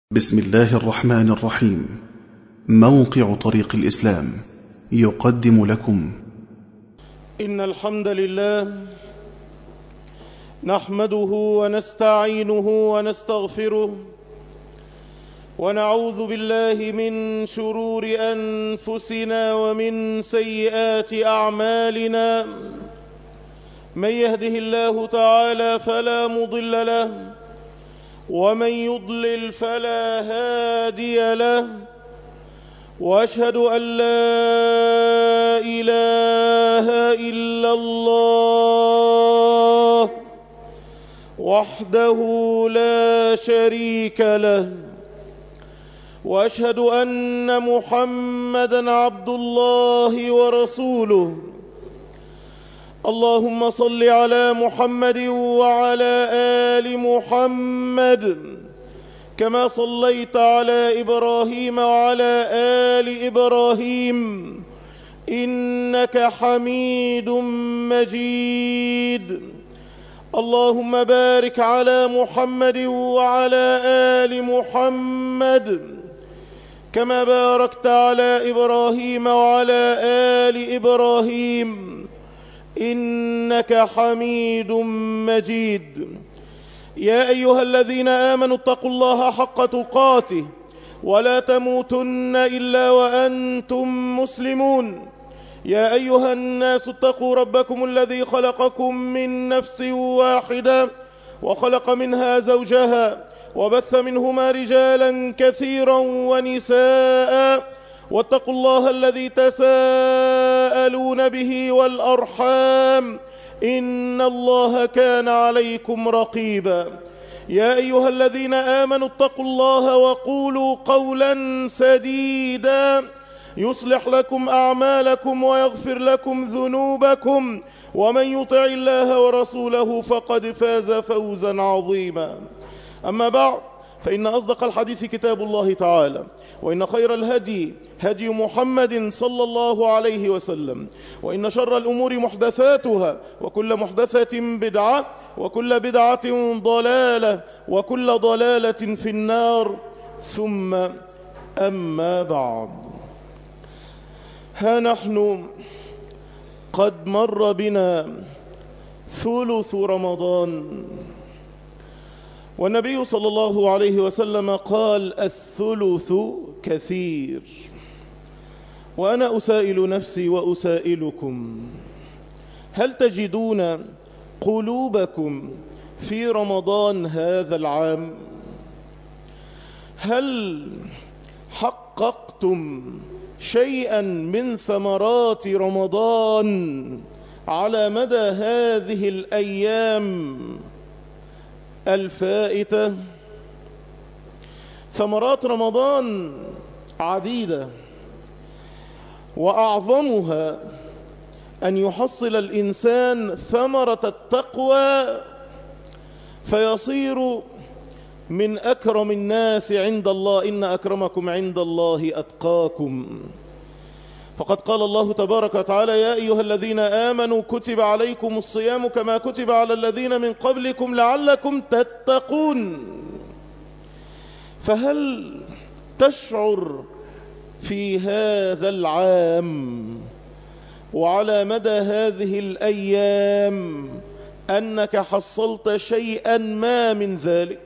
بسم الله الرحمن الرحيم موقع طريق الإسلام يقدم لكم إن الحمد لله نحمده ونستعينه ونستغفره ونعوذ بالله من شرور أنفسنا ومن سيئات أعمالنا من يهده الله تعالى فلا مضل له ومن يضلل فلا هادي له واشهد ان لا اله الا الله وحده لا شريك له واشهد ان محمدا عبد الله ورسوله اللهم صل على محمد وعلى ال محمد كما صليت على ابراهيم وعلى ال ابراهيم انك حميد مجيد اللهم بارك على محمد وعلى ال محمد كما باركت على ابراهيم وعلى ال ابراهيم انك حميد مجيد يا ايها الذين امنوا اتقوا الله حق تقاته ولا تموتن الا وانتم مسلمون يا ايها الناس اتقوا ربكم الذي خلقكم من نفس واحده وخلق منها زوجها وبث منهما رجالا كثيرا ونساء واتقوا الله الذي تساءلون به والارحام ان الله كان عليكم رقيبا يا ايها الذين امنوا اتقوا الله وقولوا قولا سديدا يصلح لكم اعمالكم ويغفر لكم ذنوبكم ومن يطع الله ورسوله فقد فاز فوزا عظيما اما بعد فإن أصدق الحديث كتاب الله تعالى وإن خير الهدي هدي محمد صلى الله عليه وسلم وإن شر الأمور محدثاتها وكل محدثة بدعة وكل بدعة ضلالة وكل ضلالة في النار ثم أما بعد ها نحن قد مر بنا ثلث رمضان والنبي صلى الله عليه وسلم قال الثلث كثير وأنا أسائل نفسي وأسائلكم هل تجدون قلوبكم في رمضان هذا العام هل حققتم شيئا من ثمرات رمضان على مدى هذه الأيام الفائتة ثمرات رمضان عديدة وأعظمها أن يحصل الإنسان ثمرة التقوى فيصير من أكرم الناس عند الله إن أكرمكم عند الله أتقاكم فقد قال الله تبارك وتعالى يا أيها الذين آمنوا كتب عليكم الصيام كما كتب على الذين من قبلكم لعلكم تتقون فهل تشعر في هذا العام وعلى مدى هذه الأيام أنك حصلت شيئا ما من ذلك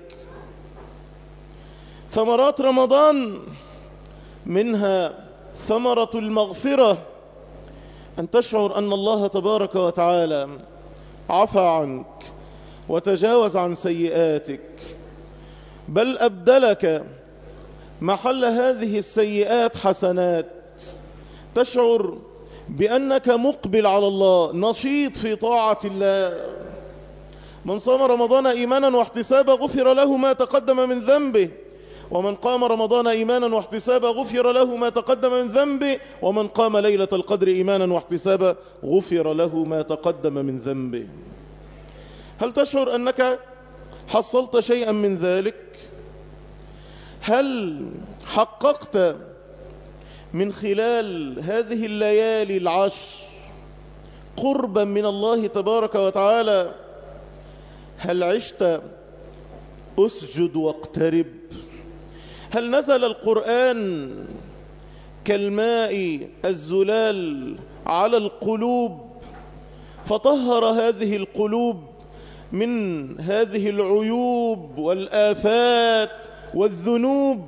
ثمرات رمضان منها ثمرة المغفرة أن تشعر أن الله تبارك وتعالى عفى عنك وتجاوز عن سيئاتك بل أبدلك محل هذه السيئات حسنات تشعر بأنك مقبل على الله نشيط في طاعة الله من صام رمضان إيمانا واحتسابا غفر له ما تقدم من ذنبه ومن قام رمضان إيمانا واحتسابا غفر له ما تقدم من ذنبه ومن قام ليلة القدر إيمانا واحتسابا غفر له ما تقدم من ذنبه هل تشعر أنك حصلت شيئا من ذلك هل حققت من خلال هذه الليالي العشر قربا من الله تبارك وتعالى هل عشت أسجد واقترب هل نزل القرآن كالماء الزلال على القلوب فطهر هذه القلوب من هذه العيوب والآفات والذنوب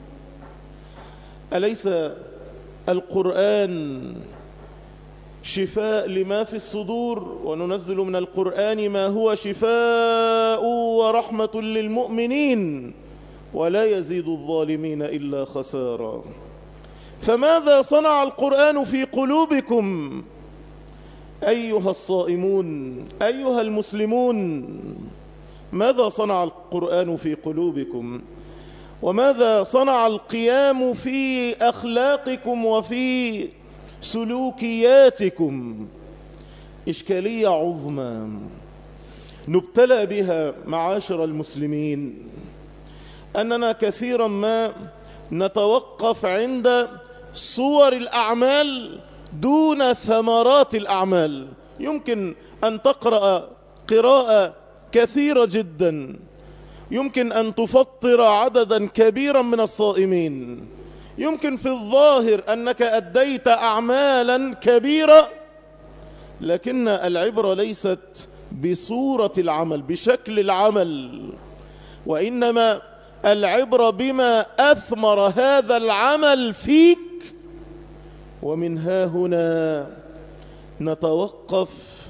أليس القرآن شفاء لما في الصدور وننزل من القرآن ما هو شفاء ورحمة للمؤمنين ولا يزيد الظالمين إلا خسارا فماذا صنع القرآن في قلوبكم أيها الصائمون أيها المسلمون ماذا صنع القرآن في قلوبكم وماذا صنع القيام في أخلاقكم وفي سلوكياتكم إشكالية عظمى نبتلى بها معاشر المسلمين أننا كثيرا ما نتوقف عند صور الأعمال دون ثمرات الأعمال يمكن أن تقرأ قراءة كثيرة جدا يمكن أن تفطر عددا كبيرا من الصائمين يمكن في الظاهر أنك أديت أعمالا كبيرة لكن العبرة ليست بصورة العمل بشكل العمل وإنما العبرة بما أثمر هذا العمل فيك ومن ها هنا نتوقف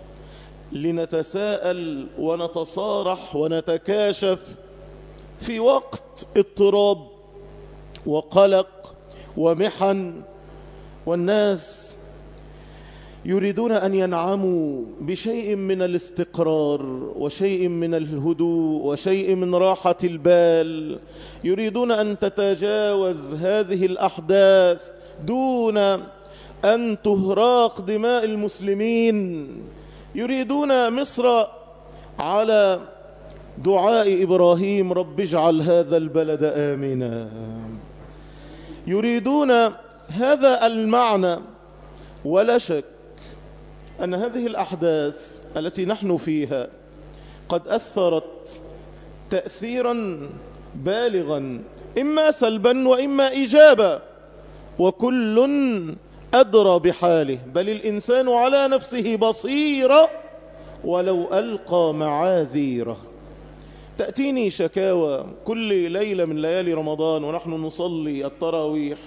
لنتساءل ونتصارح ونتكاشف في وقت اضطراب وقلق ومحن والناس يريدون أن ينعموا بشيء من الاستقرار وشيء من الهدوء وشيء من راحة البال يريدون أن تتجاوز هذه الأحداث دون أن تهراق دماء المسلمين يريدون مصر على دعاء إبراهيم رب اجعل هذا البلد آمنا يريدون هذا المعنى ولا شك أن هذه الأحداث التي نحن فيها قد أثرت تأثيرا بالغا إما سلبا وإما إيجابا وكل أدرى بحاله بل الإنسان على نفسه بصيرة ولو ألقى معاذيره تأتيني شكاوى كل ليلة من ليالي رمضان ونحن نصلي التراويح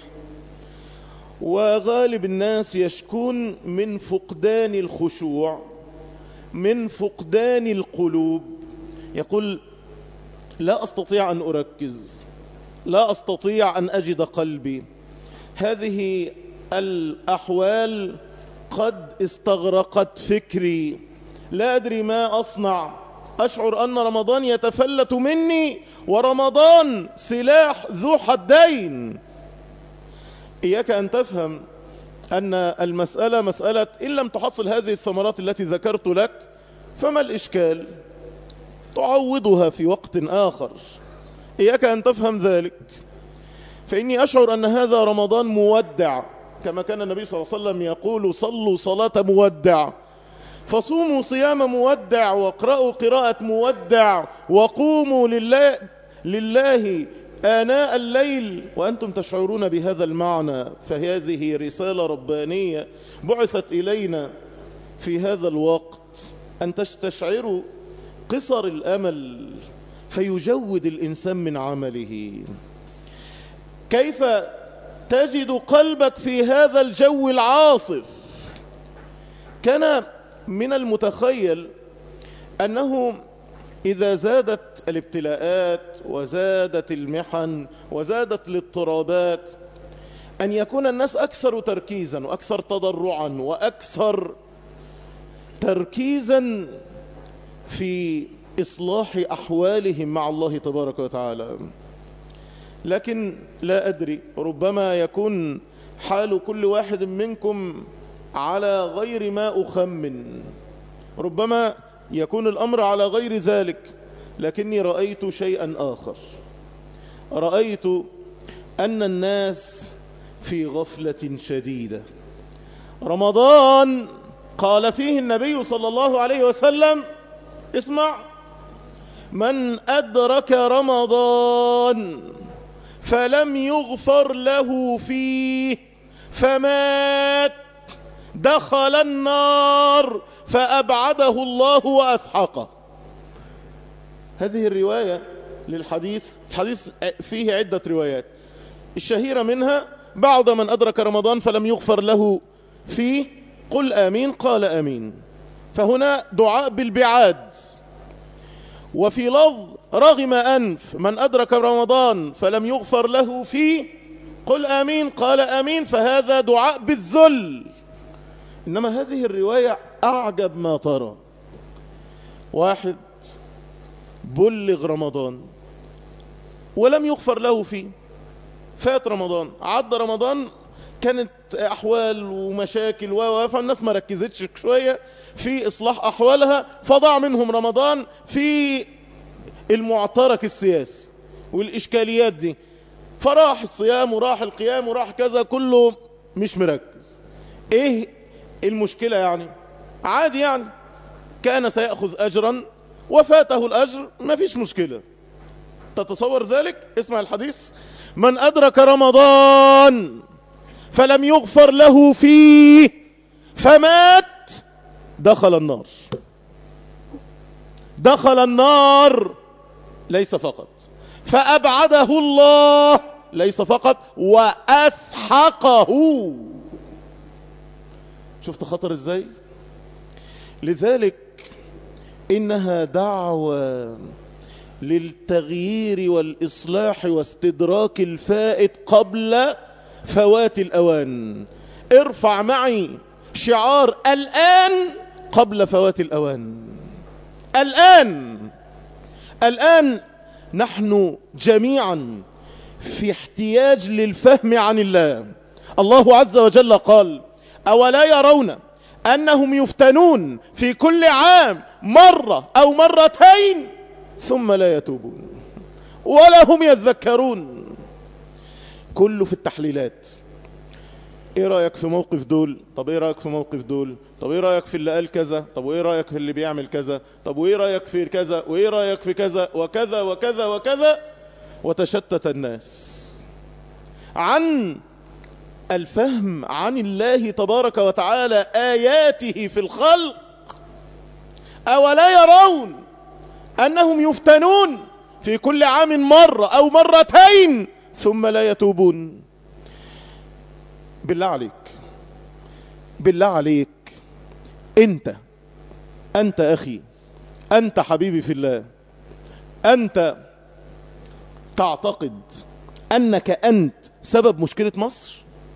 وغالب الناس يشكون من فقدان الخشوع من فقدان القلوب يقول لا أستطيع أن أركز لا أستطيع أن أجد قلبي هذه الأحوال قد استغرقت فكري لا أدري ما أصنع أشعر أن رمضان يتفلت مني ورمضان سلاح ذو حدين إياك أن تفهم أن المسألة مسألة إن لم تحصل هذه الثمرات التي ذكرت لك فما الإشكال تعوضها في وقت آخر إياك أن تفهم ذلك فإني أشعر أن هذا رمضان مودع كما كان النبي صلى الله عليه وسلم يقول صلوا صلاة مودع فصوموا صيام مودع واقرأوا قراءة مودع وقوموا لله, لله آناء الليل وأنتم تشعرون بهذا المعنى فهذه رسالة ربانية بعثت إلينا في هذا الوقت أن تستشعروا قصر الأمل فيجود الإنسان من عمله كيف تجد قلبك في هذا الجو العاصف كان من المتخيل أنه إذا زادت الابتلاءات وزادت المحن وزادت الاضطرابات أن يكون الناس أكثر تركيزا وأكثر تضرعا وأكثر تركيزا في إصلاح أحوالهم مع الله تبارك وتعالى لكن لا أدري ربما يكون حال كل واحد منكم على غير ما أخمن ربما يكون الأمر على غير ذلك لكني رأيت شيئا آخر رأيت أن الناس في غفلة شديدة رمضان قال فيه النبي صلى الله عليه وسلم اسمع من أدرك رمضان فلم يغفر له فيه فمات دخل النار فأبعده الله وأسحقه هذه الرواية للحديث الحديث فيه عدة روايات الشهيرة منها بعد من أدرك رمضان فلم يغفر له فيه قل آمين قال آمين فهنا دعاء بالبعاد وفي لفظ رغم أنف من أدرك رمضان فلم يغفر له فيه قل آمين قال آمين فهذا دعاء بالذل إنما هذه الرواية أعجب ما ترى واحد بلغ رمضان ولم يغفر له فيه فات رمضان عدى رمضان كانت أحوال ومشاكل و فالناس ما ركزتش شوية في إصلاح أحوالها فضاع منهم رمضان في المعترك السياسي والإشكاليات دي فراح الصيام وراح القيام وراح كذا كله مش مركز ايه المشكلة يعني عادي يعني كان سيأخذ أجرا وفاته الأجر ما فيش مشكلة تتصور ذلك اسمع الحديث من أدرك رمضان فلم يغفر له فيه فمات دخل النار دخل النار ليس فقط فأبعده الله ليس فقط وأسحقه شفت خطر ازاي لذلك إنها دعوة للتغيير والإصلاح واستدراك الفائت قبل فوات الأوان ارفع معي شعار الآن قبل فوات الأوان الآن الآن نحن جميعا في احتياج للفهم عن الله الله عز وجل قال أولا يرون أنهم يفتنون في كل عام مرة أو مرتين ثم لا يتوبون ولا هم يذكرون كله في التحليلات ايه رأيك في موقف دول طب ايه رأيك في موقف دول طب ايه رأيك في اللي قال كذا طب وايه رأيك في اللي بيعمل كذا طب وايه رأيك في كذا وايه رأيك في كذا وكذا وكذا وكذا وتشتت الناس عن الفهم عن الله تبارك وتعالى آياته في الخلق أولا يرون أنهم يفتنون في كل عام مرة أو مرتين ثم لا يتوبون بالله عليك بالله عليك أنت أنت أخي أنت حبيبي في الله أنت تعتقد أنك أنت سبب مشكلة مصر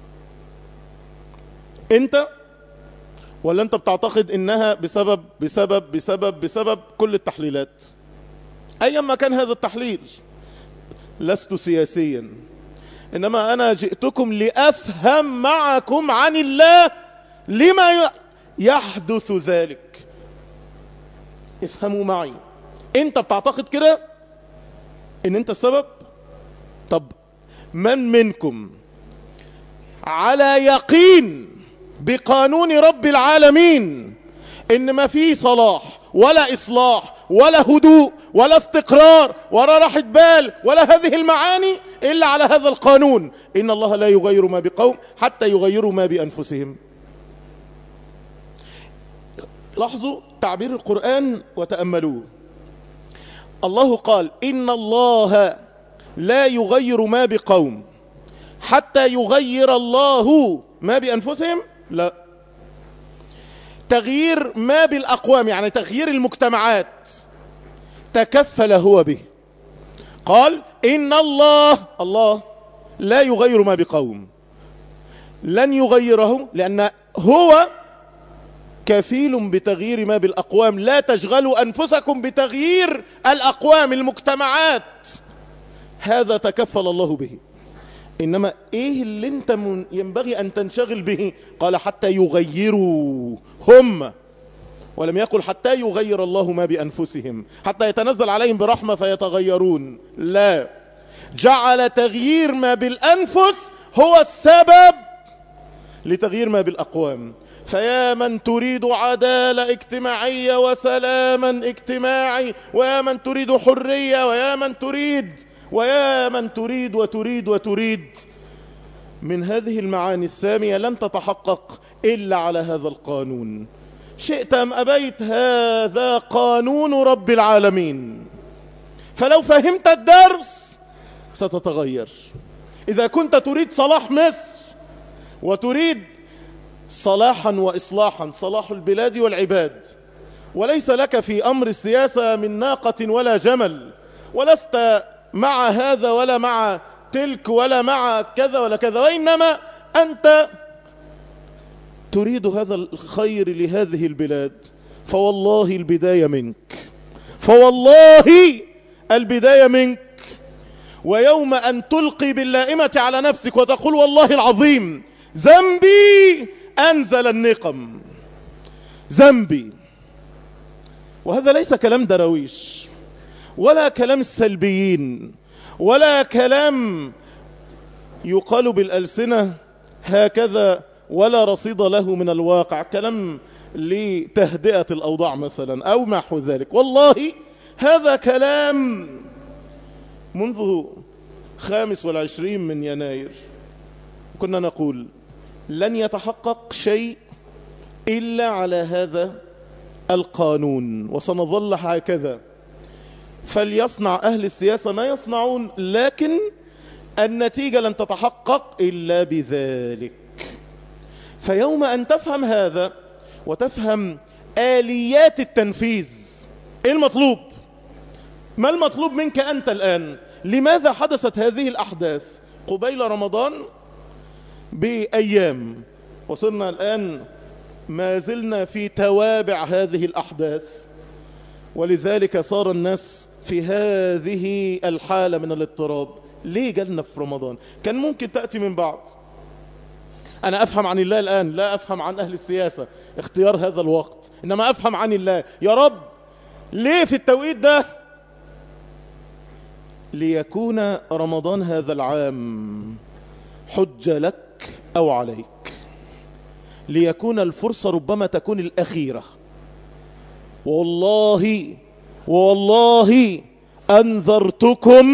أنت ولا أنت بتعتقد إنها بسبب بسبب بسبب بسبب كل التحليلات أيما كان هذا التحليل لست سياسيا إنما أنا جئتكم لأفهم معكم عن الله لما يحدث ذلك افهموا معي انت بتعتقد كده ان انت السبب طب من منكم على يقين بقانون رب العالمين ان ما في صلاح ولا اصلاح ولا هدوء ولا استقرار ولا راحة بال ولا هذه المعاني الا على هذا القانون ان الله لا يغير ما بقوم حتى يغيروا ما بانفسهم لاحظوا تعبير القرآن وتأملوه الله قال إن الله لا يغير ما بقوم حتى يغير الله ما بأنفسهم لا تغيير ما بالأقوام يعني تغيير المجتمعات تكفل هو به قال إن الله الله لا يغير ما بقوم لن يغيره لأن هو كفيل بتغيير ما بالأقوام لا تشغلوا أنفسكم بتغيير الأقوام المجتمعات هذا تكفل الله به إنما إيه اللي أنت من ينبغي أن تنشغل به قال حتى يغيروا هم ولم يقل حتى يغير الله ما بأنفسهم حتى يتنزل عليهم برحمة فيتغيرون لا جعل تغيير ما بالأنفس هو السبب لتغيير ما بالأقوام فيا من تريد عدالة اجتماعية وسلاما اجتماعي ويا من تريد حرية ويا من تريد ويا من تريد وتريد وتريد من هذه المعاني السامية لن تتحقق إلا على هذا القانون شئت أم أبيت هذا قانون رب العالمين فلو فهمت الدرس ستتغير إذا كنت تريد صلاح مصر وتريد صلاحا وإصلاحا صلاح البلاد والعباد وليس لك في أمر السياسة من ناقة ولا جمل ولست مع هذا ولا مع تلك ولا مع كذا ولا كذا وإنما أنت تريد هذا الخير لهذه البلاد فوالله البداية منك فوالله البداية منك ويوم أن تلقي باللائمة على نفسك وتقول والله العظيم ذنبي أنزل النقم ذنبي وهذا ليس كلام درويش ولا كلام السلبيين ولا كلام يقال بالألسنة هكذا ولا رصيد له من الواقع كلام لتهدئة الأوضاع مثلا أو محو ذلك والله هذا كلام منذ خامس والعشرين من يناير كنا نقول لن يتحقق شيء إلا على هذا القانون وسنظل هكذا فليصنع أهل السياسة ما يصنعون لكن النتيجة لن تتحقق إلا بذلك فيوم أن تفهم هذا وتفهم آليات التنفيذ إيه المطلوب ما المطلوب منك أنت الآن لماذا حدثت هذه الأحداث قبيل رمضان بأيام وصلنا الآن ما زلنا في توابع هذه الأحداث ولذلك صار الناس في هذه الحالة من الاضطراب ليه جالنا في رمضان كان ممكن تأتي من بعد أنا أفهم عن الله الآن لا أفهم عن أهل السياسة اختيار هذا الوقت إنما أفهم عن الله يا رب ليه في التوقيت ده ليكون رمضان هذا العام حجة لك أو عليك ليكون الفرصة ربما تكون الأخيرة والله والله أنذرتكم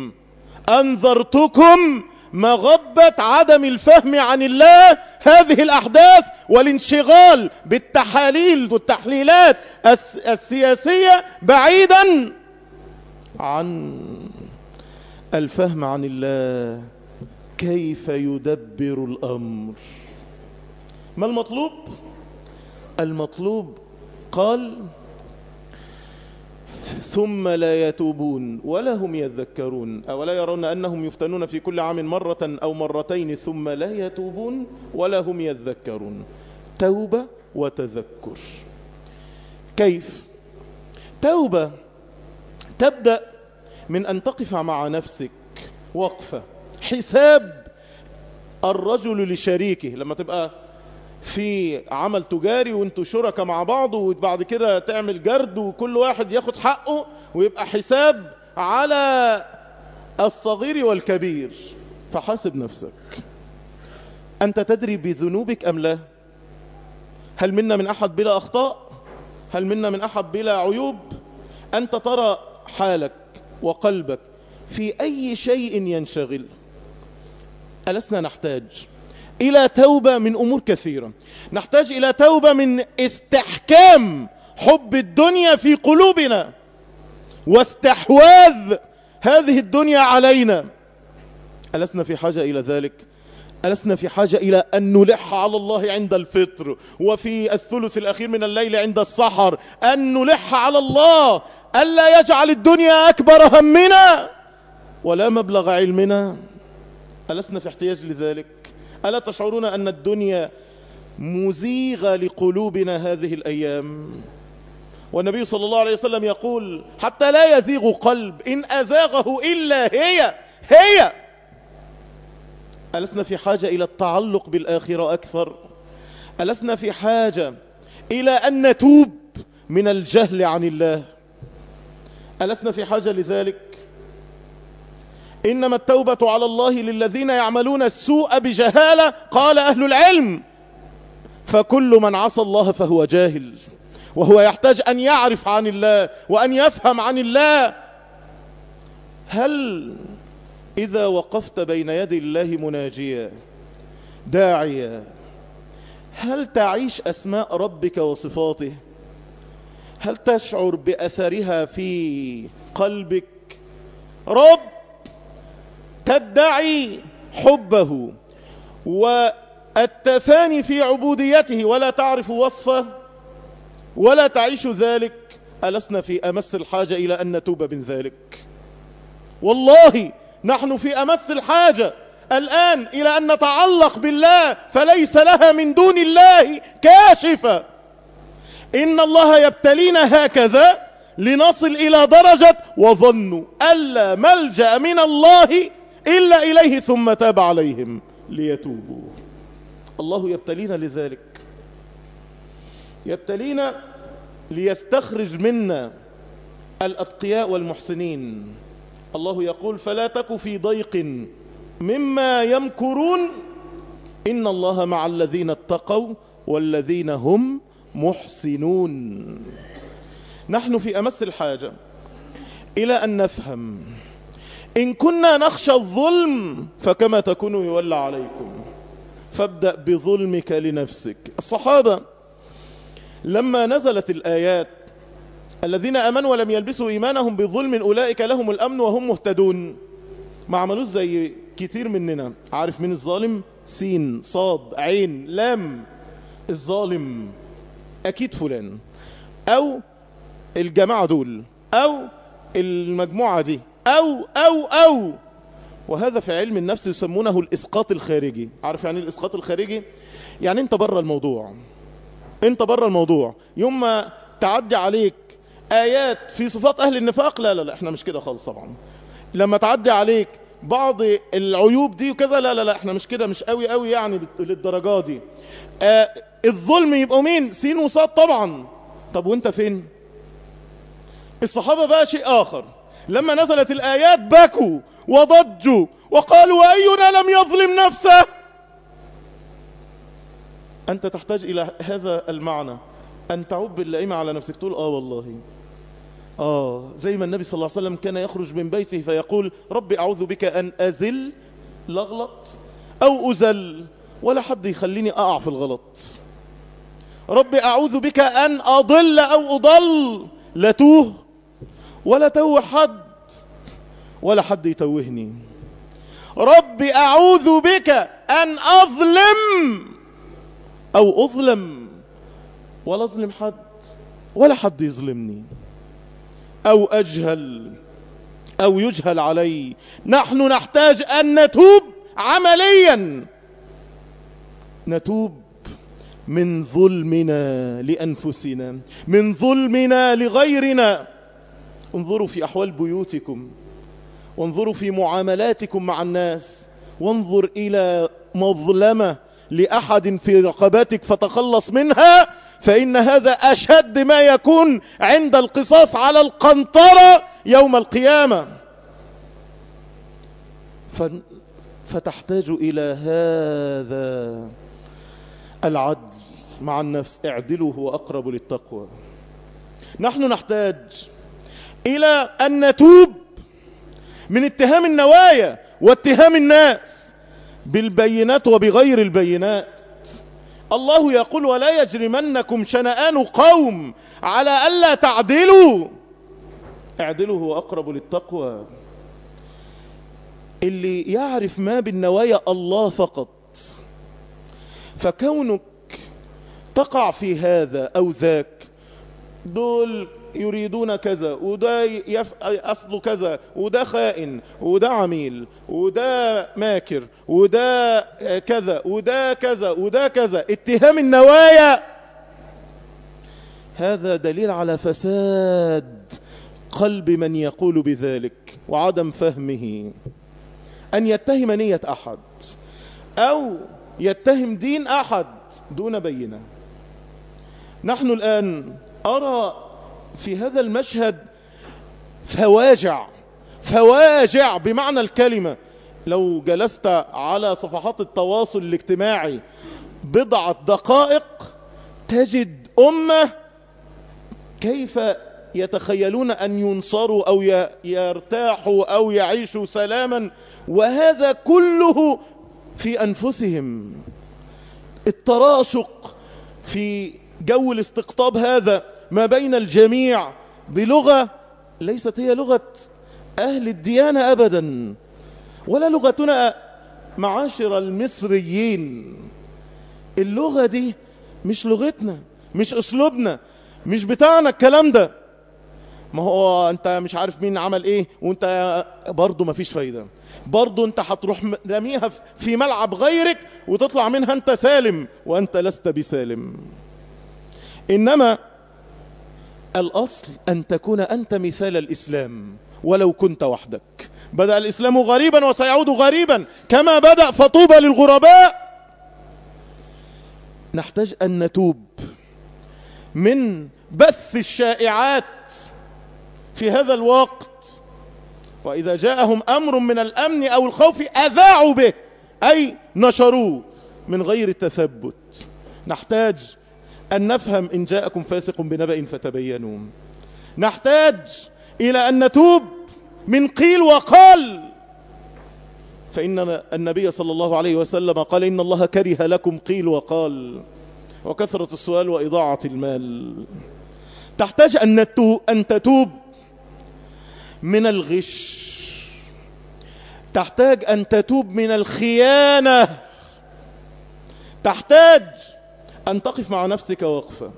أنذرتكم مغبة عدم الفهم عن الله هذه الأحداث والانشغال بالتحاليل والتحليلات السياسية بعيدا عن الفهم عن الله كيف يدبر الأمر ما المطلوب المطلوب قال ثم لا يتوبون ولا هم يذكرون أولا يرون أنهم يفتنون في كل عام مرة أو مرتين ثم لا يتوبون ولا هم يذكرون توبة وتذكر كيف توبة تبدأ من أن تقف مع نفسك وقفة حساب الرجل لشريكه لما تبقى في عمل تجاري وانتوا شركة مع بعض وبعد كده تعمل جرد وكل واحد ياخد حقه ويبقى حساب على الصغير والكبير فحاسب نفسك أنت تدري بذنوبك أم لا هل منا من أحد بلا أخطاء هل منا من أحد بلا عيوب أنت ترى حالك وقلبك في أي شيء ينشغل ألسنا نحتاج إلى توبة من أمور كثيرة نحتاج إلى توبة من استحكام حب الدنيا في قلوبنا واستحواذ هذه الدنيا علينا ألسنا في حاجة إلى ذلك ألسنا في حاجة إلى أن نلح على الله عند الفطر وفي الثلث الأخير من الليل عند السحر أن نلح على الله ألا يجعل الدنيا أكبر همنا ولا مبلغ علمنا ألسنا في احتياج لذلك ألا تشعرون أن الدنيا مزيغة لقلوبنا هذه الأيام والنبي صلى الله عليه وسلم يقول حتى لا يزيغ قلب إن أزاغه إلا هي هي ألسنا في حاجة إلى التعلق بالآخرة أكثر ألسنا في حاجة إلى أن نتوب من الجهل عن الله ألسنا في حاجة لذلك إنما التوبة على الله للذين يعملون السوء بجهالة قال أهل العلم فكل من عصى الله فهو جاهل وهو يحتاج أن يعرف عن الله وأن يفهم عن الله هل إذا وقفت بين يدي الله مناجيا داعيا هل تعيش أسماء ربك وصفاته هل تشعر بأثرها في قلبك رب تدعي حبه والتفاني في عبوديته ولا تعرف وصفه ولا تعيش ذلك ألسنا في أمس الحاجة إلى أن نتوب من ذلك والله نحن في أمس الحاجة الآن إلى أن نتعلق بالله فليس لها من دون الله كاشفة إن الله يبتلينا هكذا لنصل إلى درجة وظنوا ألا ملجأ من الله إلا إليه ثم تاب عليهم ليتوبوا الله يبتلينا لذلك يبتلينا ليستخرج منا الأتقياء والمحسنين الله يقول فلا تك في ضيق مما يمكرون إن الله مع الذين اتقوا والذين هم محسنون نحن في أمس الحاجة إلى أن نفهم إن كنا نخشى الظلم فكما تكون يولى عليكم فابدأ بظلمك لنفسك الصحابة لما نزلت الآيات الذين أمنوا ولم يلبسوا إيمانهم بظلم أولئك لهم الأمن وهم مهتدون ما عملوش زي كتير مننا عارف مين الظالم سين صاد عين لام الظالم أكيد فلان أو الجماعة دول أو المجموعة دي أو أو أو وهذا في علم النفس يسمونه الإسقاط الخارجي عارف يعني الإسقاط الخارجي يعني أنت بره الموضوع أنت بره الموضوع يوم ما تعدي عليك آيات في صفات أهل النفاق لا لا لا احنا مش كده خالص طبعا لما تعدي عليك بعض العيوب دي وكذا لا لا لا احنا مش كده مش قوي قوي يعني للدرجة دي آه الظلم يبقوا مين سين وصاد طبعا طب وانت فين الصحابة بقى شيء آخر لما نزلت الآيات بكوا وضجوا وقالوا أينا لم يظلم نفسه أنت تحتاج إلى هذا المعنى أن تعب اللئيمة على نفسك تقول آه والله آه زي ما النبي صلى الله عليه وسلم كان يخرج من بيته فيقول ربي أعوذ بك أن أزل لغلط أو أزل ولا حد يخليني أقع في الغلط ربي أعوذ بك أن أضل أو أضل لا توه ولا توه حد ولا حد يتوهني ربي أعوذ بك أن أظلم أو أظلم ولا أظلم حد ولا حد يظلمني أو أجهل أو يجهل علي نحن نحتاج أن نتوب عمليا نتوب من ظلمنا لأنفسنا من ظلمنا لغيرنا انظروا في أحوال بيوتكم وانظروا في معاملاتكم مع الناس وانظر إلى مظلمة لأحد في رقبتك فتخلص منها فإن هذا أشد ما يكون عند القصاص على القنطرة يوم القيامة فتحتاج إلى هذا العدل مع النفس اعدلوا هو أقرب للتقوى نحن نحتاج إلى أن نتوب من اتهام النوايا واتهام الناس بالبينات وبغير البينات الله يقول ولا يجرمنكم شنآن قوم على ألا تعدلوا اعدلوا هو أقرب للتقوى اللي يعرف ما بالنوايا الله فقط فكونك تقع في هذا أو ذاك دول يريدون كذا وده أصله كذا وده خائن وده عميل وده ماكر وده كذا وده كذا وده كذا اتهام النوايا هذا دليل على فساد قلب من يقول بذلك وعدم فهمه أن يتهم نية أحد أو يتهم دين أحد دون بينة نحن الآن أرى في هذا المشهد فواجع فواجع بمعنى الكلمة لو جلست على صفحات التواصل الاجتماعي بضعة دقائق تجد أمة كيف يتخيلون أن ينصروا أو يرتاحوا أو يعيشوا سلاما وهذا كله في أنفسهم التراشق في جو الاستقطاب هذا ما بين الجميع بلغة ليست هي لغة أهل الديانة أبدا ولا لغتنا معاشر المصريين اللغة دي مش لغتنا مش أسلوبنا مش بتاعنا الكلام ده ما هو انت مش عارف مين عمل ايه وانت برضه ما فيش فايدة برضه انت هتروح رميها في ملعب غيرك وتطلع منها انت سالم وانت لست بسالم انما الاصل ان تكون انت مثال الاسلام ولو كنت وحدك بدأ الاسلام غريبا وسيعود غريبا كما بدأ فطوبى للغرباء نحتاج ان نتوب من بث الشائعات في هذا الوقت وإذا جاءهم أمر من الأمن أو الخوف أذاعوا به أي نشروه من غير التثبت نحتاج أن نفهم إن جاءكم فاسق بنبأ فتبينوا نحتاج إلى أن نتوب من قيل وقال فإن النبي صلى الله عليه وسلم قال إن الله كره لكم قيل وقال وكثرة السؤال وإضاعة المال تحتاج أن تتوب من الغش تحتاج أن تتوب من الخيانة تحتاج أن تقف مع نفسك وقفة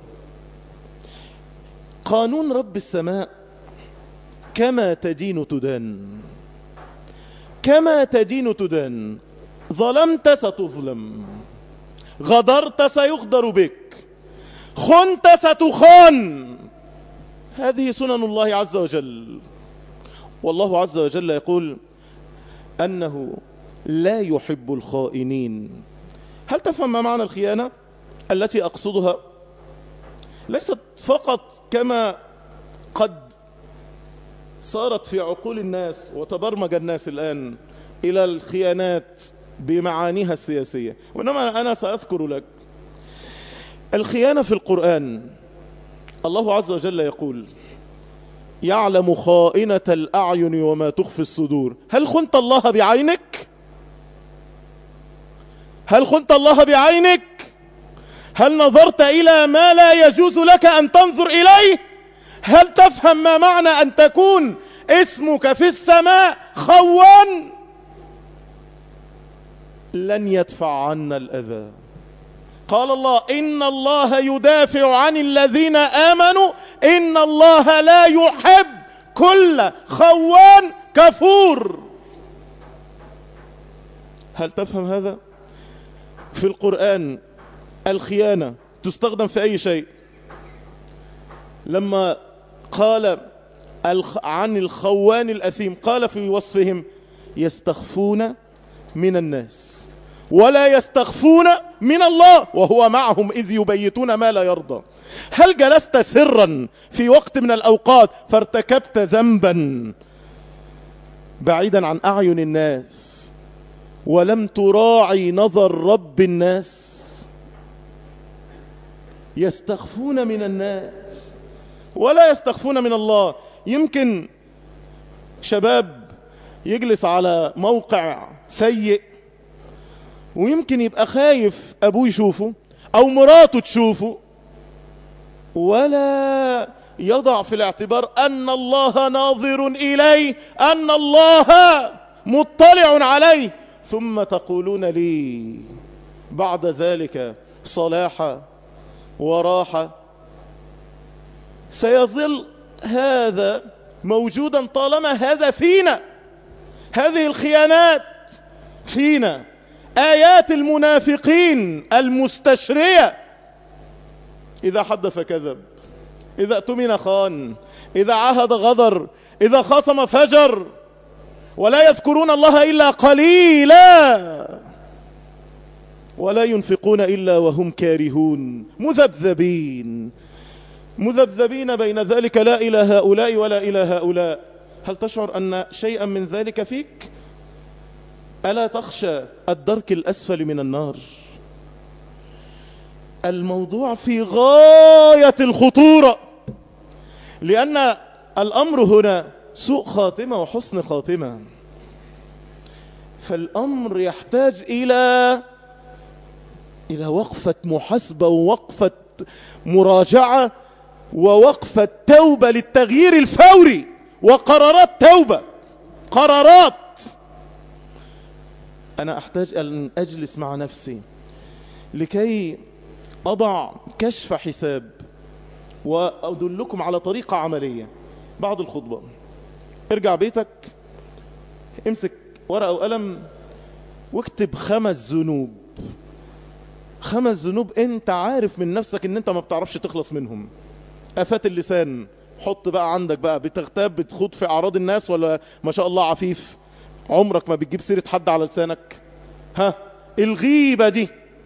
قانون رب السماء كما تدين تدان كما تدين تدان ظلمت ستظلم غدرت سيغدر بك خنت ستخان هذه سنن الله عز وجل والله عز وجل يقول أنه لا يحب الخائنين هل تفهم ما معنى الخيانة التي أقصدها ليست فقط كما قد صارت في عقول الناس وتبرمج الناس الآن إلى الخيانات بمعانيها السياسية وإنما أنا سأذكر لك الخيانة في القرآن الله عز وجل يقول يعلم خائنة الأعين وما تخفي الصدور هل خنت الله بعينك هل خنت الله بعينك هل نظرت إلى ما لا يجوز لك أن تنظر إليه هل تفهم ما معنى أن تكون اسمك في السماء خوان لن يدفع عنا الأذى قال الله إن الله يدافع عن الذين آمنوا إن الله لا يحب كل خوان كفور هل تفهم هذا في القرآن الخيانة تستخدم في أي شيء لما قال عن الخوان الأثيم قال في وصفهم يستخفون من الناس ولا يستخفون من الله وهو معهم إذ يبيتون ما لا يرضى هل جلست سرا في وقت من الأوقات فارتكبت ذنبا بعيدا عن أعين الناس ولم تراعي نظر رب الناس يستخفون من الناس ولا يستخفون من الله يمكن شباب يجلس على موقع سيء ويمكن يبقى خايف أبوه يشوفه أو مراته تشوفه ولا يضع في الاعتبار أن الله ناظر إليه أن الله مطلع عليه ثم تقولون لي بعد ذلك صلاحا وراحة سيظل هذا موجودا طالما هذا فينا هذه الخيانات فينا آيات المنافقين المستشرية إذا حدث كذب إذا اؤتمن خان إذا عهد غدر إذا خاصم فجر ولا يذكرون الله إلا قليلا ولا ينفقون إلا وهم كارهون مذبذبين مذبذبين بين ذلك لا إلى هؤلاء ولا إلى هؤلاء هل تشعر أن شيئا من ذلك فيك ألا تخشى الدرك الأسفل من النار الموضوع في غاية الخطورة لأن الأمر هنا سوء خاتمة وحسن خاتمة فالأمر يحتاج إلى إلى وقفة محاسبة ووقفة مراجعة ووقفة توبة للتغيير الفوري وقرارات توبة قرارات أنا أحتاج أن أجلس مع نفسي لكي أضع كشف حساب وأدلكم على طريقة عملية بعد الخطبة ارجع بيتك امسك ورقة وقلم واكتب خمس ذنوب خمس ذنوب انت عارف من نفسك ان انت ما بتعرفش تخلص منهم افات اللسان حط بقى عندك بقى بتغتاب بتخوض في اعراض الناس ولا ما شاء الله عفيف عمرك ما بتجيب سيرة حد على لسانك ها الغيبة دي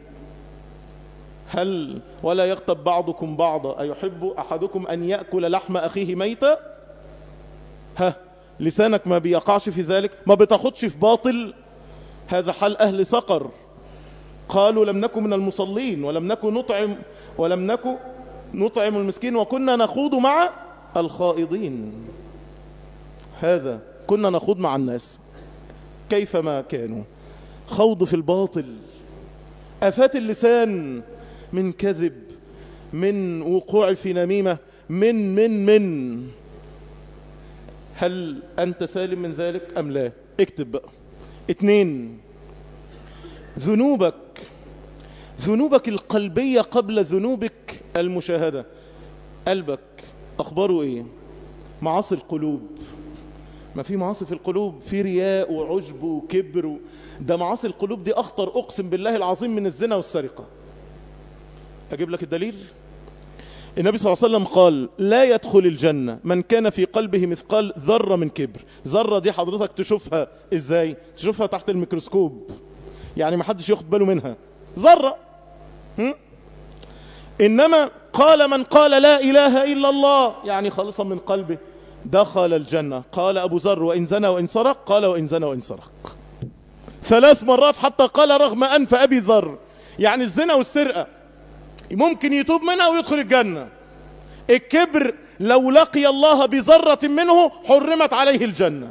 هل ولا يغتب بعضكم بعضا أيحب أحدكم أن يأكل لحم أخيه ميتا ها لسانك ما بيقعش في ذلك ما بتاخدش في باطل هذا حال أهل سقر قالوا لم نكن من المصلين ولم نكن نطعم ولم نكن نطعم المسكين وكنا نخوض مع الخائضين هذا كنا نخوض مع الناس كيفما كانوا خوض في الباطل أفات اللسان من كذب من وقوع في نميمة من من من هل أنت سالم من ذلك أم لا اكتب بقى اتنين ذنوبك ذنوبك القلبية قبل ذنوبك المشاهدة قلبك أخباره إيه معاصي القلوب ما في معاصي في القلوب في رياء وعجب وكبر و... ده معاصي القلوب دي أخطر أقسم بالله العظيم من الزنا والسرقة أجيب لك الدليل النبي صلى الله عليه وسلم قال لا يدخل الجنة من كان في قلبه مثقال ذرة من كبر ذرة دي حضرتك تشوفها ازاي تشوفها تحت الميكروسكوب يعني ما حدش ياخد باله منها ذرة هم؟ إنما قال من قال لا إله إلا الله يعني خالصا من قلبه دخل الجنة قال أبو ذر وإن زنى وإن سرق قال وإن زنى وإن سرق ثلاث مرات حتى قال رغم أنف أبي ذر يعني الزنا والسرقة ممكن يتوب منها ويدخل الجنة الكبر لو لقي الله بذرة منه حرمت عليه الجنة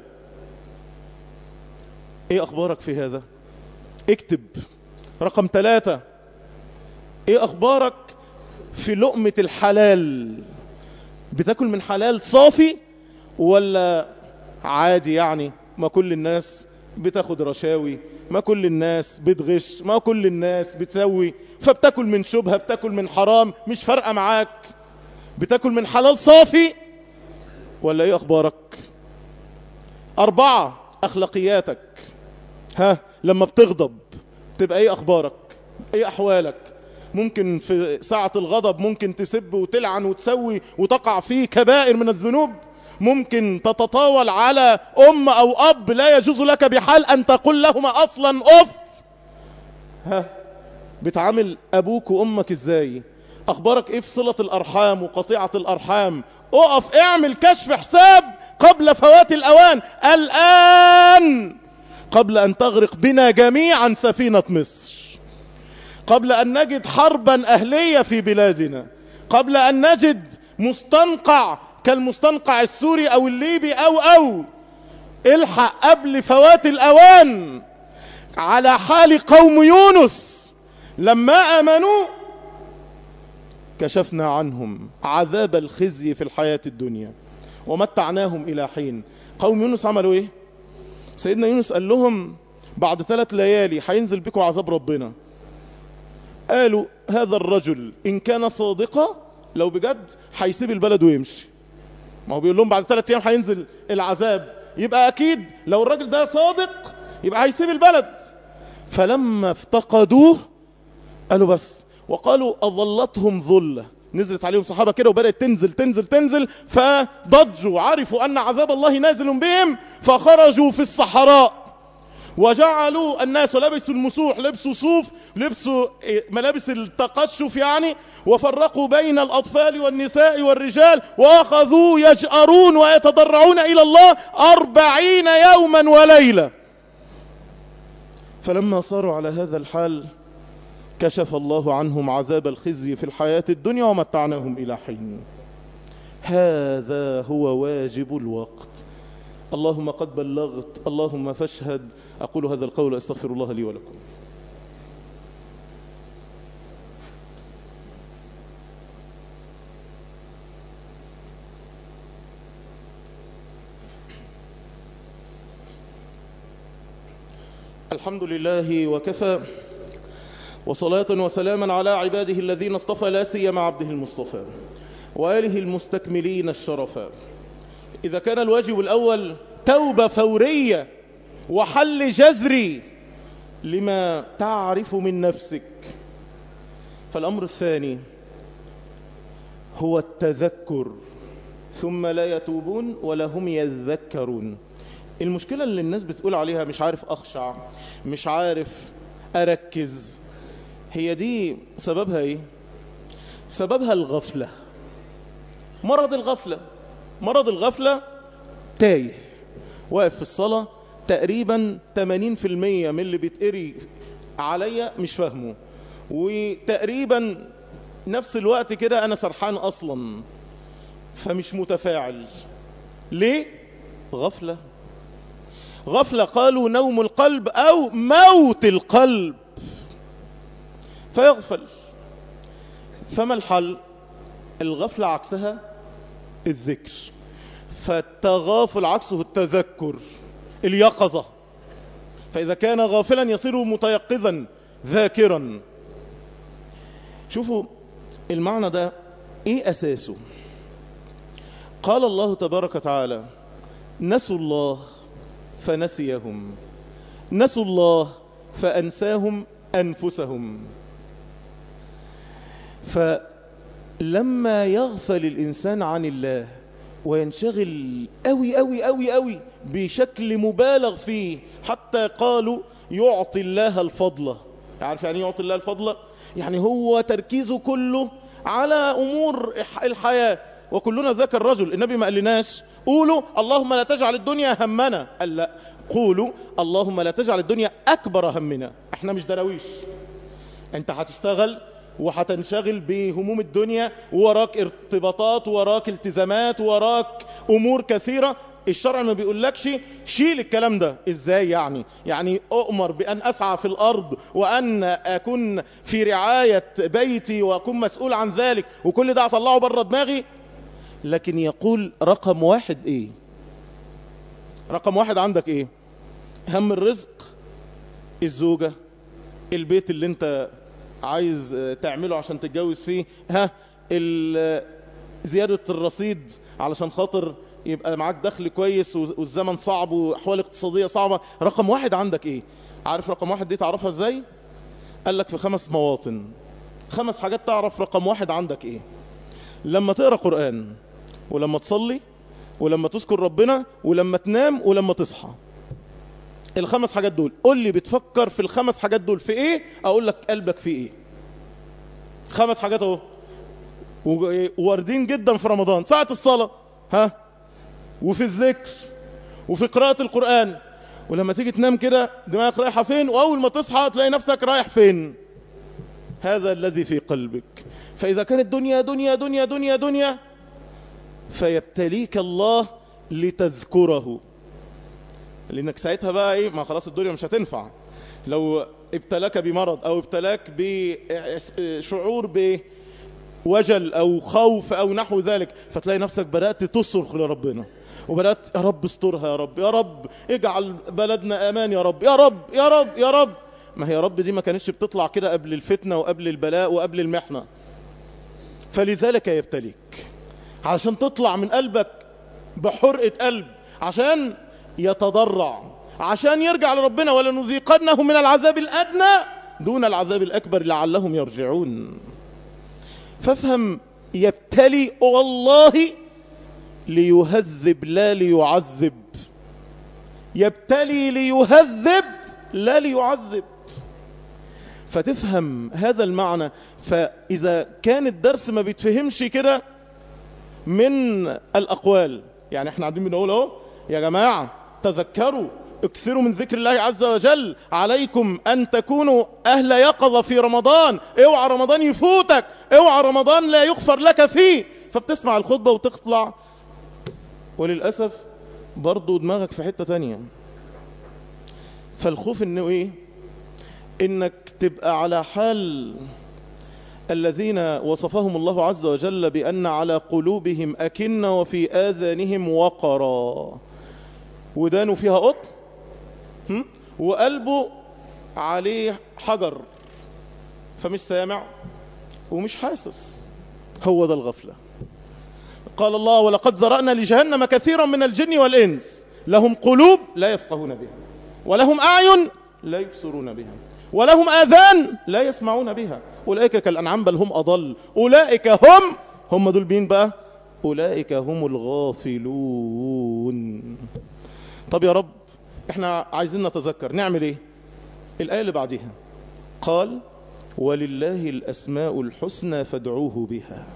ايه اخبارك في هذا اكتب رقم ثلاثة ايه اخبارك في لقمة الحلال بتاكل من حلال صافي ولا عادي يعني ما كل الناس بتاخد رشاوي ما كل الناس بتغش ما كل الناس بتسوي فبتاكل من شبهة بتاكل من حرام مش فارقة معاك بتاكل من حلال صافي ولا ايه اخبارك اربعة اخلاقياتك ها لما بتغضب تبقى ايه اخبارك ايه احوالك ممكن في ساعة الغضب ممكن تسب وتلعن وتسوي وتقع فيه كبائر من الذنوب ممكن تتطاول على أم أو أب لا يجوز لك بحال أن تقول لهما أصلا أف ها بتعامل أبوك وأمك إزاي أخبارك إيه في صلة الأرحام وقطيعة الأرحام أقف اعمل كشف حساب قبل فوات الأوان الآن قبل أن تغرق بنا جميعا سفينة مصر قبل أن نجد حربا أهلية في بلادنا قبل أن نجد مستنقع كالمستنقع السوري أو الليبي أو أو الحق قبل فوات الأوان على حال قوم يونس لما آمنوا كشفنا عنهم عذاب الخزي في الحياة الدنيا ومتعناهم إلى حين قوم يونس عملوا إيه سيدنا يونس قال لهم بعد ثلاث ليالي هينزل بكم عذاب ربنا قالوا هذا الرجل إن كان صادقا لو بجد هيسيب البلد ويمشي ما هو بيقول لهم بعد ثلاث أيام هينزل العذاب يبقى أكيد لو الراجل ده صادق يبقى هيسيب البلد فلما افتقدوه قالوا بس وقالوا أظلتهم ظلة نزلت عليهم صحابة كده وبدأت تنزل تنزل تنزل فضجوا عرفوا أن عذاب الله نازل بهم فخرجوا في الصحراء وجعلوا الناس لبسوا المسوح لبسوا صوف لبسوا ملابس التقشف يعني وفرقوا بين الأطفال والنساء والرجال وأخذوا يجأرون ويتضرعون إلى الله أربعين يوما وليلة فلما صاروا على هذا الحال كشف الله عنهم عذاب الخزي في الحياة الدنيا ومتعناهم إلى حين هذا هو واجب الوقت اللهم قد بلغت اللهم فاشهد أقول هذا القول أستغفر الله لي ولكم الحمد لله وكفى وصلاة وسلاما على عباده الذين اصطفى لا سيما عبده المصطفى وآله المستكملين الشرفا إذا كان الواجب الأول توبة فورية وحل جذري لما تعرف من نفسك فالأمر الثاني هو التذكر ثم لا يتوبون ولا هم يذكرون المشكلة اللي الناس بتقول عليها مش عارف أخشع مش عارف أركز هي دي سببها إيه؟ سببها الغفلة مرض الغفلة مرض الغفلة تايه واقف في الصلاة تقريبا 80% من اللي بيتقري عليا مش فاهمه وتقريبا نفس الوقت كده أنا سرحان أصلا فمش متفاعل ليه؟ غفلة غفلة قالوا نوم القلب أو موت القلب فيغفل فما الحل الغفلة عكسها الذكر فالتغافل عكسه التذكر اليقظة فإذا كان غافلا يصير متيقظا ذاكرا شوفوا المعنى ده ايه أساسه قال الله تبارك وتعالى نسوا الله فنسيهم نسوا الله فأنساهم أنفسهم فلما يغفل الإنسان عن الله وينشغل أوي أوي أوي أوي بشكل مبالغ فيه حتى قالوا يعطي الله الفضل عارف يعني يعطي الله الفضل يعني هو تركيزه كله على أمور الحياة وكلنا ذاك الرجل النبي ما قالناش قولوا اللهم لا تجعل الدنيا همنا قال لا قولوا اللهم لا تجعل الدنيا أكبر همنا احنا مش دراويش انت هتشتغل وهتنشغل بهموم الدنيا وراك ارتباطات وراك التزامات وراك أمور كثيرة الشرع ما بيقولكش شيل الكلام ده ازاي يعني يعني اؤمر بان اسعى في الارض وان اكون في رعاية بيتي واكون مسؤول عن ذلك وكل ده اطلعه بره دماغي لكن يقول رقم واحد ايه رقم واحد عندك ايه هم الرزق الزوجة البيت اللي انت عايز تعمله عشان تتجوز فيه ها زيادة الرصيد علشان خاطر يبقى معاك دخل كويس والزمن صعب واحوال اقتصادية صعبة رقم واحد عندك ايه عارف رقم واحد دي تعرفها ازاي قال لك في خمس مواطن خمس حاجات تعرف رقم واحد عندك ايه لما تقرأ قرآن ولما تصلي ولما تذكر ربنا ولما تنام ولما تصحى الخمس حاجات دول قول لي بتفكر في الخمس حاجات دول في ايه اقول لك قلبك في ايه خمس حاجات اهو واردين جدا في رمضان ساعة الصلاة ها وفي الذكر وفي قراءة القرآن ولما تيجي تنام كده دماغك رايحة فين وأول ما تصحى تلاقي نفسك رايح فين هذا الذي في قلبك فإذا كانت دنيا دنيا دنيا دنيا دنيا فيبتليك الله لتذكره لأنك ساعتها بقى إيه ما خلاص الدنيا مش هتنفع لو ابتلاك بمرض أو ابتلاك بشعور بوجل أو خوف أو نحو ذلك فتلاقي نفسك بدأت تصرخ لربنا وبدأت يا رب استرها يا رب يا رب اجعل بلدنا أمان يا رب يا رب يا رب يا رب ما هي رب دي ما كانتش بتطلع كده قبل الفتنة وقبل البلاء وقبل المحنة فلذلك يبتليك علشان تطلع من قلبك بحرقة قلب عشان يتضرع عشان يرجع لربنا ولنذيقنه من العذاب الأدنى دون العذاب الأكبر لعلهم يرجعون فافهم يبتلي والله ليهذب لا ليعذب يبتلي ليهذب لا ليعذب فتفهم هذا المعنى فإذا كان الدرس ما بيتفهمش كده من الأقوال يعني احنا قاعدين بنقول اهو يا جماعة تذكروا اكثروا من ذكر الله عز وجل عليكم أن تكونوا أهل يقظة في رمضان اوعى رمضان يفوتك اوعى رمضان لا يغفر لك فيه فبتسمع الخطبة وتطلع وللأسف برضو دماغك في حتة تانية فالخوف انه ايه انك تبقى على حال الذين وصفهم الله عز وجل بأن على قلوبهم أكنة وفي آذانهم وقرا ودانه فيها قطن هم؟ وقلبه عليه حجر فمش سامع ومش حاسس هو ده الغفلة قال الله ولقد ذرأنا لجهنم كثيرا من الجن والإنس لهم قلوب لا يفقهون بها ولهم أعين لا يبصرون بها ولهم آذان لا يسمعون بها أولئك كالأنعام بل هم أضل أولئك هم هم دول مين بقى أولئك هم الغافلون طب يا رب احنا عايزين نتذكر نعمل ايه الآية اللي بعدها قال ولله الأسماء الحسنى فادعوه بها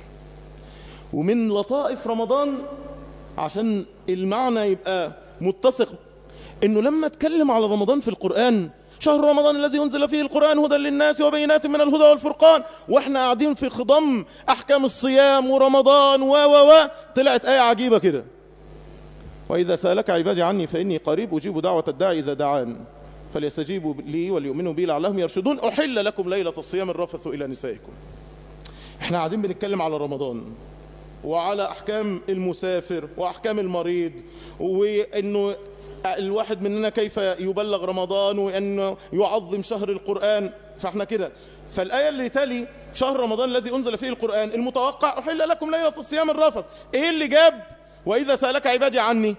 ومن لطائف رمضان عشان المعنى يبقى متسق انه لما اتكلم على رمضان في القرآن شهر رمضان الذي انزل فيه القرآن هدى للناس وبينات من الهدى والفرقان واحنا قاعدين في خضم احكام الصيام ورمضان و و و طلعت آية عجيبة كده وإذا سألك عبادي عني فإني قريب أجيب دعوة الداعي إذا دعان فليستجيبوا لي وليؤمنوا بي لعلهم يرشدون أحل لكم ليلة الصيام الرفث إلى نسائكم احنا قاعدين بنتكلم على رمضان وعلى أحكام المسافر وأحكام المريض وإنه الواحد مننا كيف يبلغ رمضان وأنه يعظم شهر القرآن فاحنا كده فالآية اللي تلي شهر رمضان الذي أنزل فيه القرآن المتوقع أحل لكم ليلة الصيام الرفث إيه اللي جاب وإذا سألك عبادي عني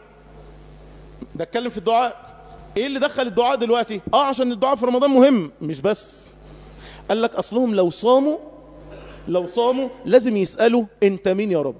ده اتكلم في الدعاء ايه اللي دخل الدعاء دلوقتي اه عشان الدعاء في رمضان مهم مش بس قال لك اصلهم لو صاموا لو صاموا لازم يسألوا انت مين يا رب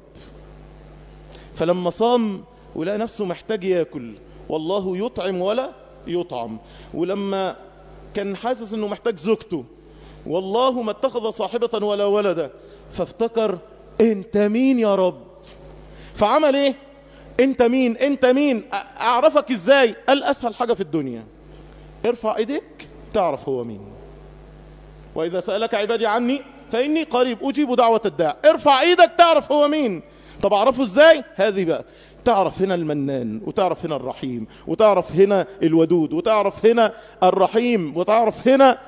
فلما صام ولقى نفسه محتاج ياكل والله يطعم ولا يطعم ولما كان حاسس انه محتاج زوجته والله ما اتخذ صاحبة ولا ولدا فافتكر انت مين يا رب فعمل ايه انت مين انت مين اعرفك ازاي قال اسهل حاجة في الدنيا ارفع ايديك تعرف هو مين واذا سألك عبادي عني فاني قريب اجيب دعوة الداع ارفع ايدك تعرف هو مين طب اعرفه ازاي هذه بقى تعرف هنا المنان وتعرف هنا الرحيم وتعرف هنا الودود وتعرف هنا الرحيم وتعرف هنا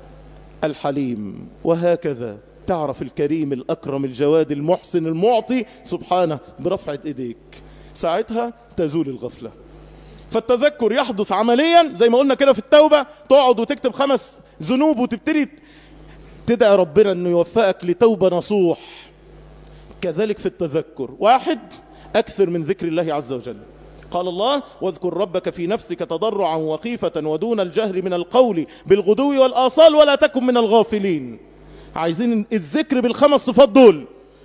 الحليم وهكذا تعرف الكريم الأكرم الجواد المحسن المعطي سبحانه برفعة إيديك ساعتها تزول الغفلة فالتذكر يحدث عمليا زي ما قلنا كده في التوبة تقعد وتكتب خمس ذنوب وتبتدي تدعي ربنا أنه يوفقك لتوبة نصوح كذلك في التذكر واحد أكثر من ذكر الله عز وجل قال الله واذكر ربك في نفسك تضرعا وخيفة ودون الجهر من القول بالغدو والآصال ولا تكن من الغافلين عايزين الذكر بالخمس صفات دول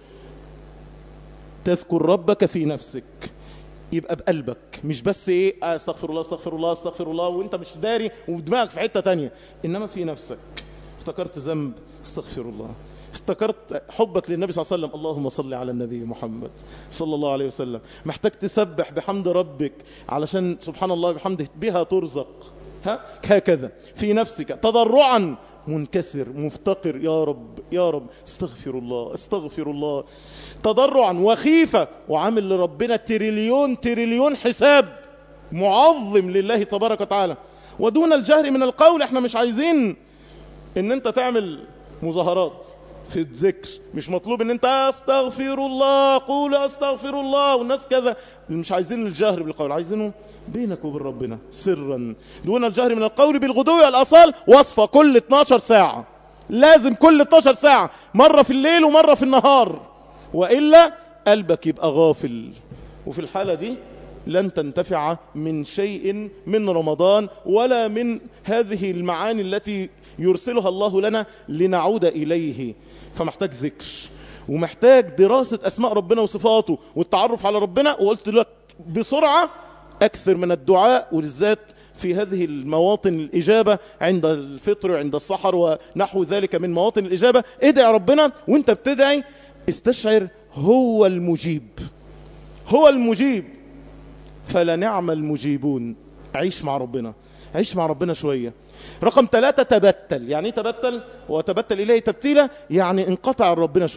تذكر ربك في نفسك يبقى بقلبك مش بس ايه استغفر الله استغفر الله استغفر الله وانت مش داري ودماغك في حتة تانية انما في نفسك افتكرت ذنب استغفر الله افتكرت حبك للنبي صلى الله عليه وسلم اللهم صل على النبي محمد صلى الله عليه وسلم محتاج تسبح بحمد ربك علشان سبحان الله بحمده بها ترزق ها هكذا في نفسك تضرعا منكسر مفتقر يا رب يا رب استغفر الله استغفر الله تضرعا وخيفة وعامل لربنا تريليون تريليون حساب معظم لله تبارك وتعالى ودون الجهر من القول احنا مش عايزين ان انت تعمل مظاهرات في الذكر مش مطلوب ان انت استغفر الله قول استغفر الله والناس كذا مش عايزين الجهر بالقول عايزينه بينك وبين ربنا سرا دون الجهر من القول بالغدو والاصال وصفة كل 12 ساعة لازم كل 12 ساعة مرة في الليل ومرة في النهار وإلا قلبك يبقى غافل وفي الحالة دي لن تنتفع من شيء من رمضان ولا من هذه المعاني التي يرسلها الله لنا لنعود إليه فمحتاج ذكر ومحتاج دراسة أسماء ربنا وصفاته والتعرف على ربنا وقلت لك بسرعة أكثر من الدعاء وبالذات في هذه المواطن الإجابة عند الفطر وعند السحر ونحو ذلك من مواطن الإجابة ادعي ربنا وانت بتدعي استشعر هو المجيب هو المجيب فلنعم المجيبون عيش مع ربنا عيش مع ربنا شوية رقم ثلاثة تبتل يعني ايه تبتل وتبتل إليه تبتيلة يعني انقطع ربنا شوية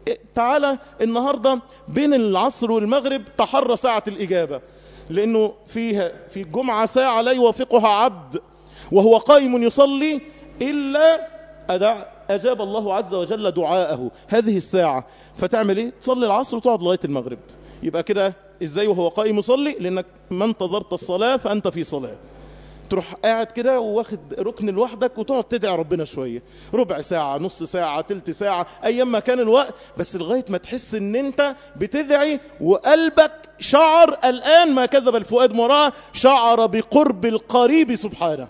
تعالى النهاردة بين العصر والمغرب تحرى ساعة الإجابة لأنه فيها في الجمعة ساعة لا يوافقها عبد وهو قائم يصلي إلا أدع أجاب الله عز وجل دعاءه هذه الساعة فتعمل إيه؟ تصلي العصر وتقعد لغاية المغرب يبقى كده إزاي وهو قائم يصلي لأنك ما انتظرت الصلاة فأنت في صلاة تروح قاعد كده واخد ركن لوحدك وتقعد تدعي ربنا شويه ربع ساعه نص ساعه تلت ساعه ايام ما كان الوقت بس لغايه ما تحس ان انت بتدعي وقلبك شعر الان ما كذب الفؤاد مراه شعر بقرب القريب سبحانه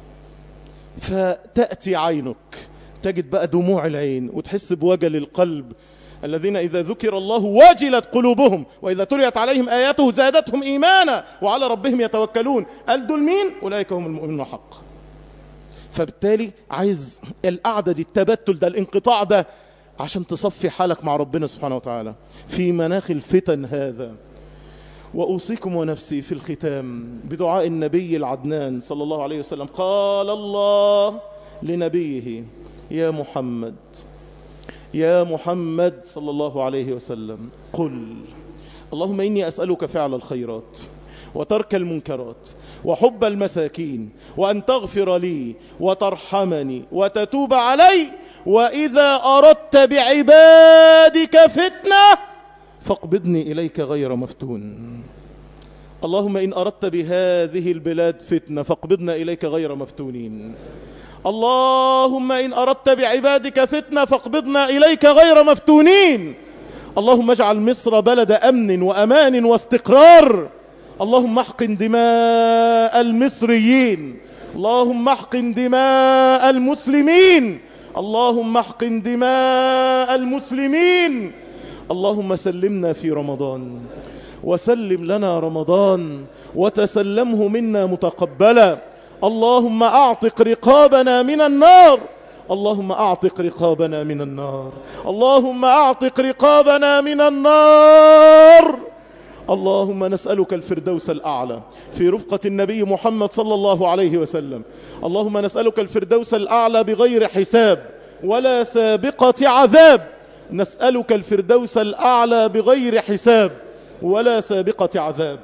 فتاتي عينك تجد بقى دموع العين وتحس بوجل القلب الذين إذا ذكر الله وجلت قلوبهم وإذا تليت عليهم آياته زادتهم إيمانا وعلى ربهم يتوكلون قال دول مين؟ أولئك هم المؤمنون حق فبالتالي عايز القعدة دي التبتل ده الانقطاع ده عشان تصفي حالك مع ربنا سبحانه وتعالى في مناخ الفتن هذا وأوصيكم ونفسي في الختام بدعاء النبي العدنان صلى الله عليه وسلم قال الله لنبيه يا محمد يا محمد صلى الله عليه وسلم قل اللهم إني أسألك فعل الخيرات وترك المنكرات وحب المساكين وأن تغفر لي وترحمني وتتوب علي وإذا أردت بعبادك فتنة فاقبضني إليك غير مفتون اللهم إن أردت بهذه البلاد فتنة فاقبضنا إليك غير مفتونين اللهم إن أردت بعبادك فتنة فاقبضنا إليك غير مفتونين اللهم اجعل مصر بلد أمن وأمان واستقرار اللهم احقن دماء المصريين اللهم احقن دماء المسلمين اللهم احقن دماء المسلمين اللهم سلمنا في رمضان وسلم لنا رمضان وتسلمه منا متقبلا اللهم اعتق رقابنا من النار اللهم اعتق رقابنا من النار اللهم اعتق رقابنا من النار اللهم نسألك الفردوس الأعلى في رفقة النبي محمد صلى الله عليه وسلم اللهم نسألك الفردوس الأعلى بغير حساب ولا سابقة عذاب نسألك الفردوس الأعلى بغير حساب ولا سابقة عذاب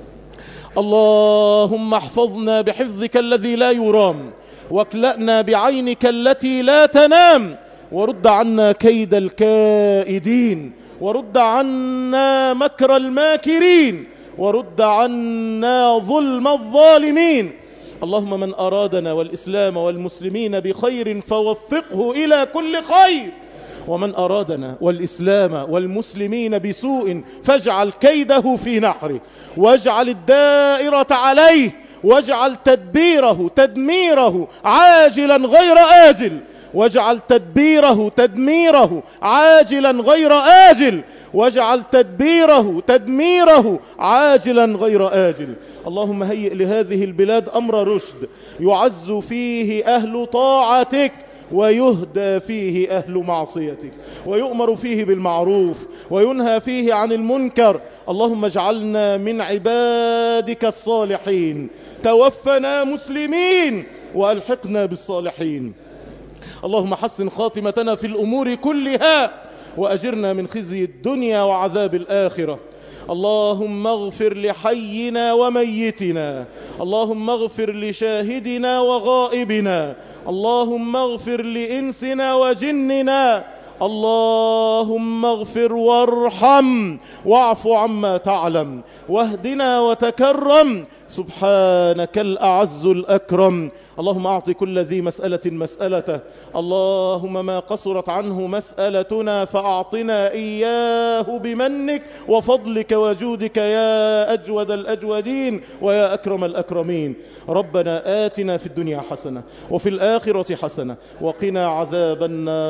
اللهم احفظنا بحفظك الذي لا يرام واكلأنا بعينك التي لا تنام ورد عنا كيد الكائدين ورد عنا مكر الماكرين ورد عنا ظلم الظالمين اللهم من أرادنا والإسلام والمسلمين بخير فوفقه إلى كل خير ومن أرادنا والإسلام والمسلمين بسوء فاجعل كيده في نحره واجعل الدائرة عليه واجعل تدبيره تدميره عاجلا غير آجل واجعل تدبيره تدميره عاجلا غير آجل واجعل تدبيره تدميره عاجلا غير آجل اللهم هيئ لهذه البلاد أمر رشد يعز فيه أهل طاعتك ويهدى فيه أهل معصيتك ويؤمر فيه بالمعروف وينهى فيه عن المنكر اللهم اجعلنا من عبادك الصالحين توفنا مسلمين وألحقنا بالصالحين اللهم حسن خاتمتنا في الأمور كلها وأجرنا من خزي الدنيا وعذاب الآخرة اللهم اغفر لحينا وميتنا اللهم اغفر لشاهدنا وغائبنا اللهم اغفر لإنسنا وجننا اللهم اغفر وارحم واعف عما تعلم واهدنا وتكرم سبحانك الأعز الأكرم اللهم أعط كل ذي مسألة مسألته اللهم ما قصرت عنه مسألتنا فأعطنا إياه بمنك وفضلك وجودك يا أجود الأجودين ويا أكرم الأكرمين ربنا آتنا في الدنيا حسنة وفي الآخرة حسنة وقنا عذاب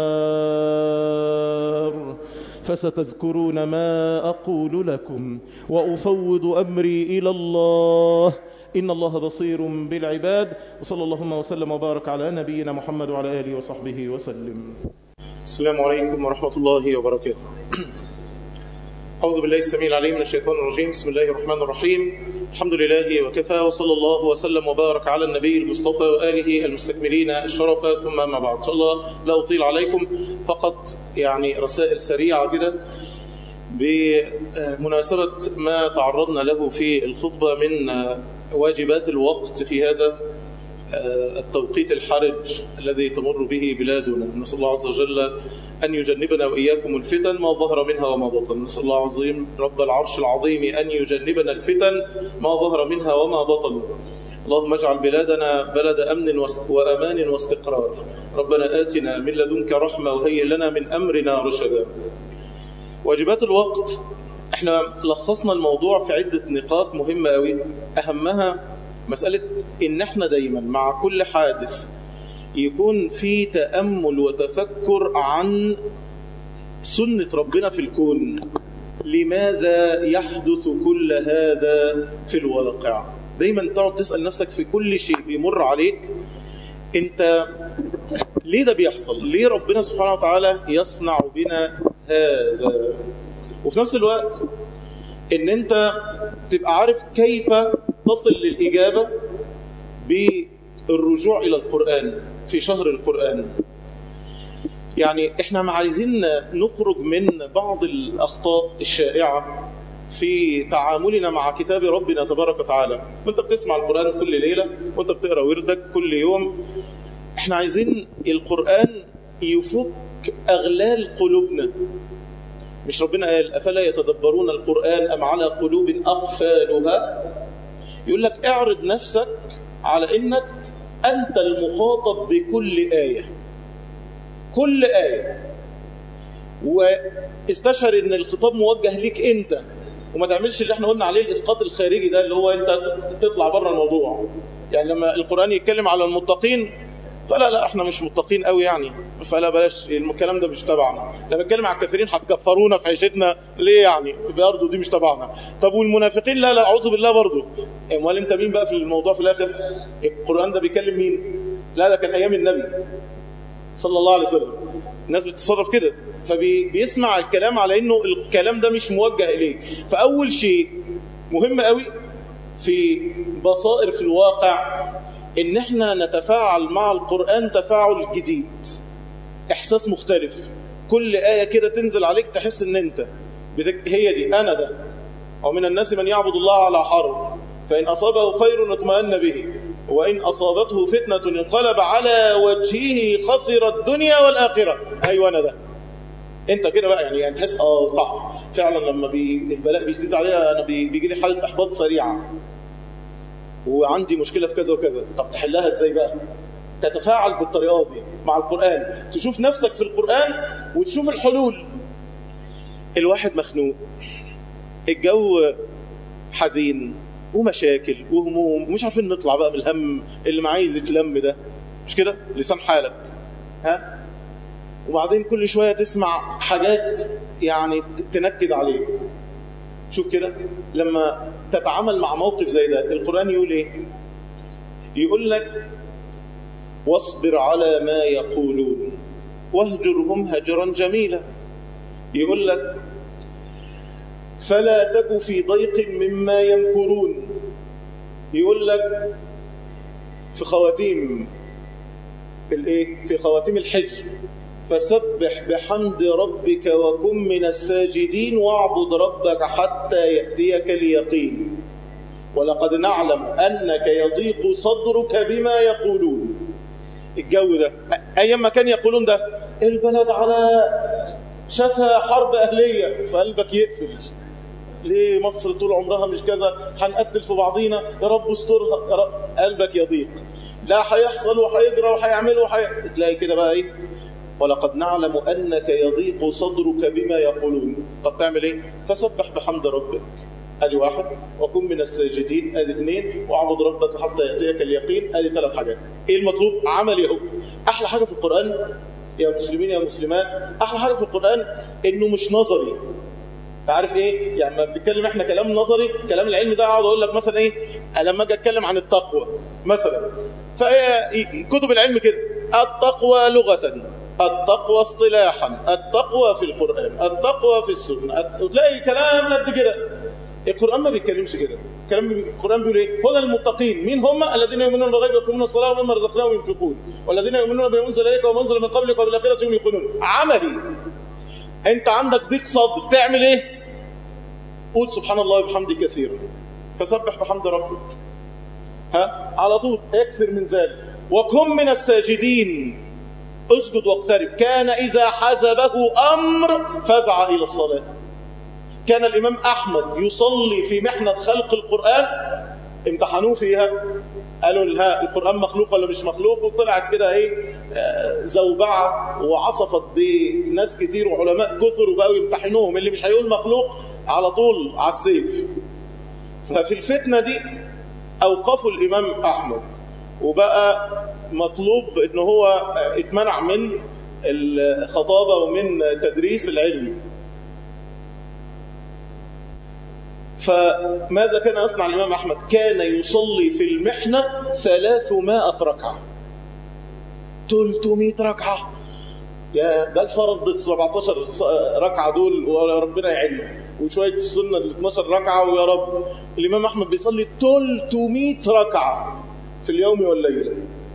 النار فستذكرون ما أقول لكم وأفوض أمري إلى الله إن الله بصير بالعباد وصلى اللهم وسلم وبارك على نبينا محمد وعلى آله وصحبه وسلم السلام عليكم ورحمة الله وبركاته أعوذ بالله السميع العليم من الشيطان الرجيم بسم الله الرحمن الرحيم الحمد لله وكفى وصلى الله وسلم وبارك على النبي المصطفى وآله المستكملين الشرف ثم ما بعد إن شاء الله لا أطيل عليكم فقط يعني رسائل سريعة كده بمناسبة ما تعرضنا له في الخطبة من واجبات الوقت في هذا التوقيت الحرج الذي تمر به بلادنا نسأل الله عز وجل أن يجنبنا وإياكم الفتن ما ظهر منها وما بطن نسأل الله عظيم رب العرش العظيم أن يجنبنا الفتن ما ظهر منها وما بطن اللهم اجعل بلادنا بلد أمن وأمان واستقرار ربنا آتنا من لدنك رحمة وهيئ لنا من أمرنا رشدا واجبات الوقت احنا لخصنا الموضوع في عدة نقاط مهمة قوي أهمها مسألة إن احنا دايما مع كل حادث يكون في تأمل وتفكر عن سنة ربنا في الكون لماذا يحدث كل هذا في الواقع دايما تقعد تسأل نفسك في كل شيء بيمر عليك انت ليه ده بيحصل ليه ربنا سبحانه وتعالى يصنع بنا هذا وفي نفس الوقت ان انت تبقى عارف كيف تصل للإجابة بالرجوع إلى القرآن في شهر القرآن يعني احنا عايزين نخرج من بعض الأخطاء الشائعة في تعاملنا مع كتاب ربنا تبارك وتعالى وانت بتسمع القرآن كل ليلة وانت بتقرأ وردك كل يوم احنا عايزين القرآن يفك أغلال قلوبنا مش ربنا قال أفلا يتدبرون القرآن أم على قلوب أقفالها يقول لك اعرض نفسك على انك انت المخاطب بكل آية كل آية واستشعر ان الخطاب موجه ليك انت وما تعملش اللي احنا قلنا عليه الاسقاط الخارجي ده اللي هو انت تطلع بره الموضوع يعني لما القرآن يتكلم على المتقين فلا لا احنا مش متقين قوي يعني فلا بلاش الكلام ده مش تبعنا لما نتكلم على الكافرين هتكفرونا في عيشتنا ليه يعني برضه دي مش تبعنا طب والمنافقين لا لا اعوذ بالله برضه امال انت مين بقى في الموضوع في الاخر القران ده بيكلم مين لا ده كان ايام النبي صلى الله عليه وسلم الناس بتتصرف كده فبيسمع الكلام على انه الكلام ده مش موجه اليه فاول شيء مهم قوي في بصائر في الواقع ان احنا نتفاعل مع القرآن تفاعل جديد احساس مختلف كل آية كده تنزل عليك تحس ان انت بتك... هي دي انا ده ومن الناس من يعبد الله على حرب فإن أصابه خير اطمأن به وإن أصابته فتنة انقلب على وجهه خسر الدنيا والآخرة أيوة أنا ده انت كده بقى يعني, يعني تحس اه صح فعلا لما بي البلاء بيزيد عليها انا بي بيجي لي حاله احباط سريعه وعندي مشكلة في كذا وكذا طب تحلها ازاي بقى تتفاعل بالطريقة دي مع القرآن تشوف نفسك في القرآن وتشوف الحلول الواحد مخنوق الجو حزين ومشاكل وهموم ومش عارفين نطلع بقى من الهم اللي ما عايز يتلم ده مش كده لسان حالك ها وبعدين كل شوية تسمع حاجات يعني تنكد عليك شوف كده لما تتعامل مع موقف زي ده القرآن يقول ايه يقول لك واصبر على ما يقولون واهجرهم هجرا جميلا يقول لك فلا تك في ضيق مما يمكرون يقول لك في خواتيم الايه في خواتيم الحج فسبح بحمد ربك وكن من الساجدين واعبد ربك حتى يأتيك اليقين ولقد نعلم أنك يضيق صدرك بما يقولون الجو ده أيام ما كان يقولون ده البلد على شفا حرب أهلية فقلبك يقفل ليه مصر طول عمرها مش كذا هنقتل في بعضينا يا رب استرها يا رب قلبك يضيق لا هيحصل وهيجرى وهيعمل وحي... تلاقي كده بقى ايه ولقد نعلم أنك يضيق صدرك بما يقولون طب تعمل ايه فسبح بحمد ربك ادي واحد وكن من الساجدين ادي اثنين واعبد ربك حتى ياتيك اليقين ادي ثلاث حاجات ايه المطلوب عمل اهو احلى حاجه في القران يا مسلمين يا مسلمات احلى حاجه في القران انه مش نظري تعرف ايه يعني ما بنتكلم احنا كلام نظري كلام العلم ده اقعد اقول لك مثلا ايه لما اجي اتكلم عن التقوى مثلا فكتب العلم كده التقوى لغه التقوى اصطلاحا التقوى في القرآن التقوى في السنة وتلاقي كلام قد كده القرآن ما بيتكلمش كده كلام القرآن بيقول ايه هدى المتقين مين هم الذين يؤمنون بالغيب ويقيمون الصلاة ومما رزقناهم ينفقون والذين يؤمنون بما أنزل إليك وما أنزل من قبلك وبالآخرة هم يوقنون عملي انت عندك ضيق صدر تعمل ايه قول سبحان الله وبحمده كثيرا فسبح بحمد ربك ها على طول اكثر من ذلك وكن من الساجدين اسجد واقترب كان إذا حزبه أمر فزع إلى الصلاة كان الإمام أحمد يصلي في محنة خلق القرآن امتحنوه فيها قالوا لها القرآن مخلوق ولا مش مخلوق وطلعت كده ايه آه، زوبعة وعصفت بناس كتير وعلماء كثر وبقوا يمتحنوهم اللي مش هيقول مخلوق على طول على السيف ففي الفتنة دي أوقفوا الإمام أحمد وبقى مطلوب ان هو اتمنع من الخطابة ومن تدريس العلم فماذا كان يصنع الإمام أحمد كان يصلي في المحنة ثلاثمائة ركعة 300 ركعة يا ده الفرض ال 17 ركعة دول وربنا يعيننا وشوية السنة ال 12 ركعة ويا رب الإمام أحمد بيصلي 300 ركعة في اليوم والليلة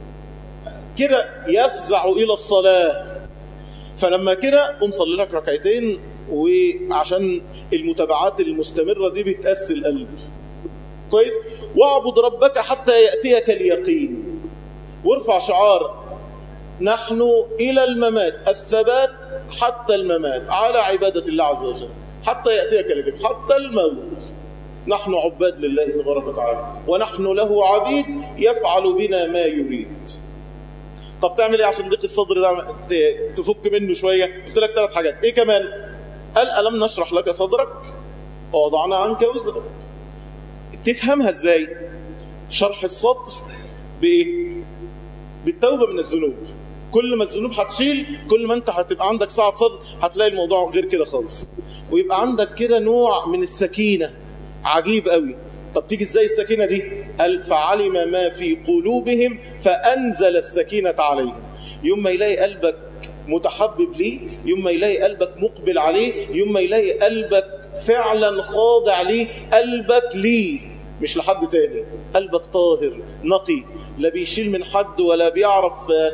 كده يفزع إلى الصلاة فلما كده قوم صلي لك ركعتين وعشان المتابعات المستمرة دي بتأسي القلب كويس واعبد ربك حتى يأتيك اليقين وارفع شعار نحن إلى الممات الثبات حتى الممات على عبادة الله عز وجل حتى يأتيك اليقين حتى الموت نحن عباد لله تبارك وتعالى ونحن له عبيد يفعل بنا ما يريد طب تعمل ايه عشان ضيق الصدر ده تفك منه شوية قلت لك ثلاث حاجات ايه كمان قال ألم نشرح لك صدرك ووضعنا عنك وزرك تفهمها ازاي شرح الصدر بايه بالتوبة من الذنوب كل ما الذنوب هتشيل كل ما انت هتبقى عندك سعة صدر هتلاقي الموضوع غير كده خالص ويبقى عندك كده نوع من السكينة عجيب قوي طب تيجي ازاي السكينة دي قال فعلم ما في قلوبهم فأنزل السكينة عليهم يوم ما يلاقي قلبك متحبب ليه يوم ما يلاقي قلبك مقبل عليه يوم ما يلاقي قلبك فعلا خاضع ليه قلبك ليه مش لحد تاني قلبك طاهر نقي لا بيشيل من حد ولا بيعرف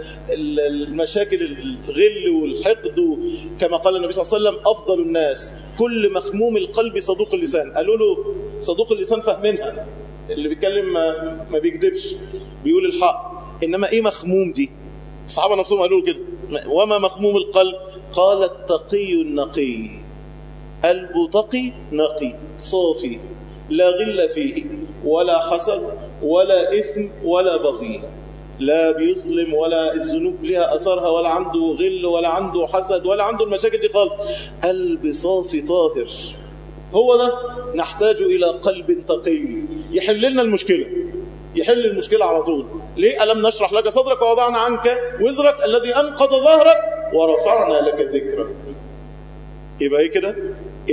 المشاكل الغل والحقد كما قال النبي صلى الله عليه وسلم أفضل الناس كل مخموم القلب صدوق اللسان قالوا له صدوق اللسان فاهمينها اللي بيتكلم ما, ما بيكذبش بيقول الحق إنما إيه مخموم دي الصحابة نفسهم قالوا كده وما مخموم القلب قال التقي النقي قلب تقي نقي صافي لا غل فيه ولا حسد ولا إثم ولا بغي لا بيظلم ولا الذنوب لها أثرها ولا عنده غل ولا عنده حسد ولا عنده المشاكل دي خالص قلب صافي طاهر هو ده نحتاج إلى قلب تقي يحل لنا المشكلة يحل المشكلة على طول ليه ألم نشرح لك صدرك ووضعنا عنك وزرك الذي أنقض ظهرك ورفعنا لك ذكرك يبقى ايه كده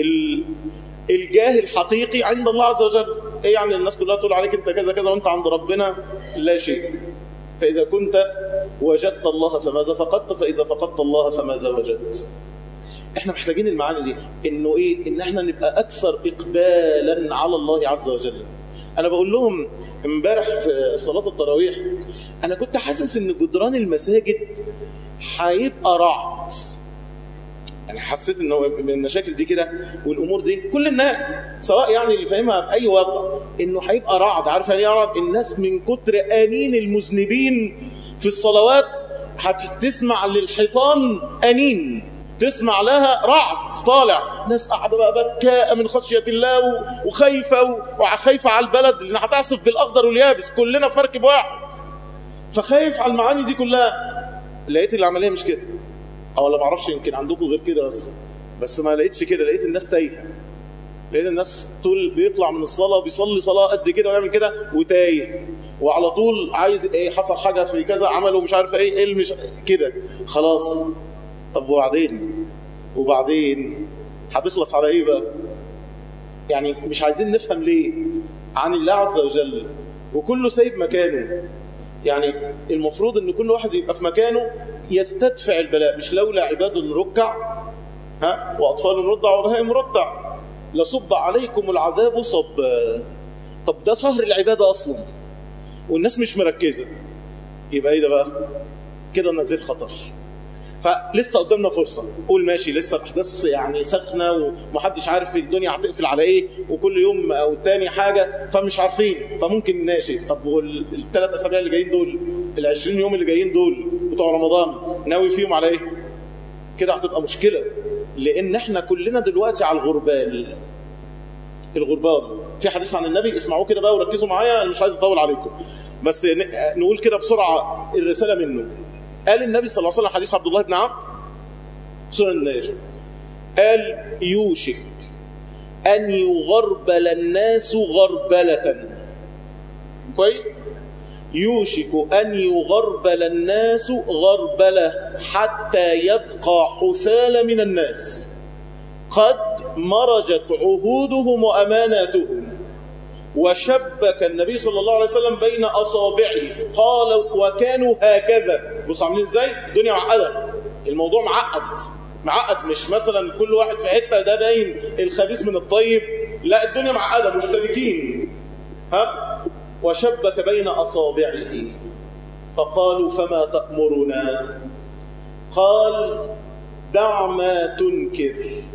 الجاه الحقيقي عند الله عز وجل ايه يعني الناس كلها تقول عليك انت كذا كذا وانت عند ربنا لا شيء فإذا كنت وجدت الله فماذا فقدت فإذا فقدت الله فماذا وجدت احنا محتاجين المعاني دي انه ايه ان احنا نبقى اكثر اقبالا على الله عز وجل انا بقول لهم امبارح في صلاة التراويح انا كنت حاسس ان جدران المساجد هيبقى رعد يعني حسيت انه من المشاكل دي كده والامور دي كل الناس سواء يعني اللي فاهمها باي وضع انه هيبقى رعد عارف يعني رعد الناس من كتر انين المذنبين في الصلوات هتسمع للحيطان انين تسمع لها رعد طالع ناس قاعده بقى بكاء من خشيه الله وخايفه وخايفه على البلد لان هتعصف بالاخضر واليابس كلنا في مركب واحد فخايف على المعاني دي كلها لقيت العمليه مش كده او لا ما اعرفش يمكن عندكم غير كده بس بس ما لقيتش كده لقيت الناس تايهه لقيت الناس طول بيطلع من الصلاه بيصلي صلاه قد كده ويعمل كده وتايه وعلى طول عايز ايه حصل حاجه في كذا عمله مش عارف ايه ايه مش كده خلاص طب وبعدين وبعدين هتخلص على ايه بقى يعني مش عايزين نفهم ليه عن الله عز وجل وكله سايب مكانه يعني المفروض ان كل واحد يبقى في مكانه يستدفع البلاء مش لولا عباد ركع ها واطفال رضع وبهائم رضع لصب عليكم العذاب صبا طب ده سهر العباده اصلا والناس مش مركزه يبقى ايه ده بقى كده نذير خطر فلسه قدامنا فرصة قول ماشي لسه الأحداث يعني سخنة ومحدش عارف الدنيا هتقفل على إيه وكل يوم أو التاني حاجة فمش عارفين فممكن ماشي طب والثلاث أسابيع اللي جايين دول العشرين يوم اللي جايين دول بتوع رمضان ناوي فيهم على إيه كده هتبقى مشكلة لأن إحنا كلنا دلوقتي على الغربال الغربال في حديث عن النبي اسمعوه كده بقى وركزوا معايا أنا مش عايز أطول عليكم بس نقول كده بسرعة الرسالة منه قال النبي صلى الله عليه وسلم حديث عبد الله بن عمرو سنن الناجي قال يوشك أن يغربل الناس غربلة كويس يوشك أن يغربل الناس غربلة حتى يبقى حسال من الناس قد مرجت عهودهم وأماناتهم وشبك النبي صلى الله عليه وسلم بين أصابعه قال وكانوا هكذا بص عاملين ازاي الدنيا معقدة الموضوع معقد معقد مش مثلا كل واحد في حتة ده باين الخبيث من الطيب لا الدنيا معقدة مشتبكين ها وشبك بين أصابعه فقالوا فما تأمرنا قال دع ما تنكر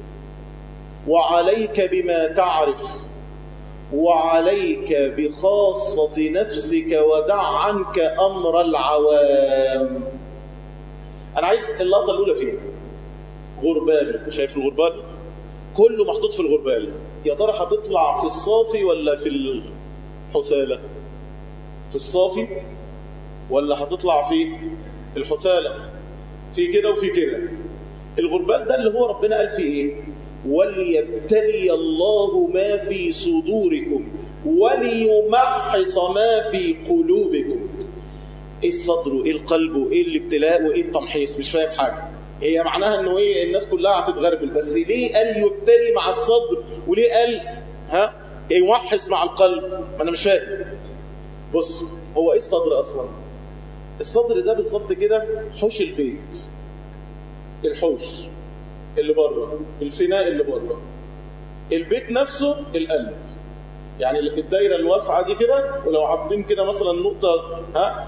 وعليك بما تعرف وعليك بخاصة نفسك ودع عنك أمر العوام أنا عايز اللقطة الأولى فين غربال شايف الغربال كله محطوط في الغربال يا ترى هتطلع في الصافي ولا في الحثالة في الصافي ولا هتطلع في الحثالة في كده وفي كده الغربال ده اللي هو ربنا قال فيه ايه وليبتلي الله ما في صدوركم وليمحص ما في قلوبكم ايه الصدر وايه القلب وايه الابتلاء وايه التمحيص مش فاهم حاجه هي معناها انه ايه الناس كلها هتتغربل بس ليه قال يبتلي مع الصدر وليه قال ها يوحص مع القلب ما انا مش فاهم بص هو ايه الصدر اصلا الصدر ده بالظبط كده حوش البيت الحوش اللي بره الفناء اللي بره البيت نفسه القلب يعني الدايره الواسعه دي كده ولو حاطين كده مثلا نقطه ها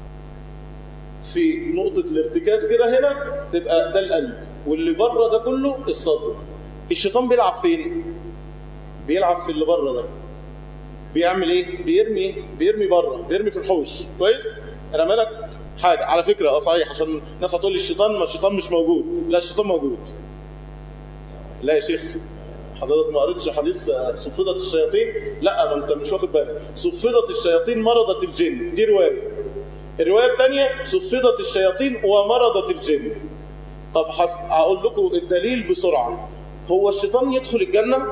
في نقطه الارتكاز كده هنا تبقى ده القلب واللي بره ده كله الصدر الشيطان بيلعب فين بيلعب في اللي بره ده بيعمل ايه بيرمي بيرمي بره بيرمي في الحوش كويس رمى لك حاجه على فكره اه صحيح عشان الناس هتقول لي الشيطان ما الشيطان مش موجود لا الشيطان موجود لا يا شيخ حضرتك ما قريتش حديث صفدت الشياطين لا ما انت مش واخد بالك صفدت الشياطين مرضت الجن دي روايه الروايه الثانيه صفدت الشياطين ومرضت الجن طب حس... هقول لكم الدليل بسرعه هو الشيطان يدخل الجنه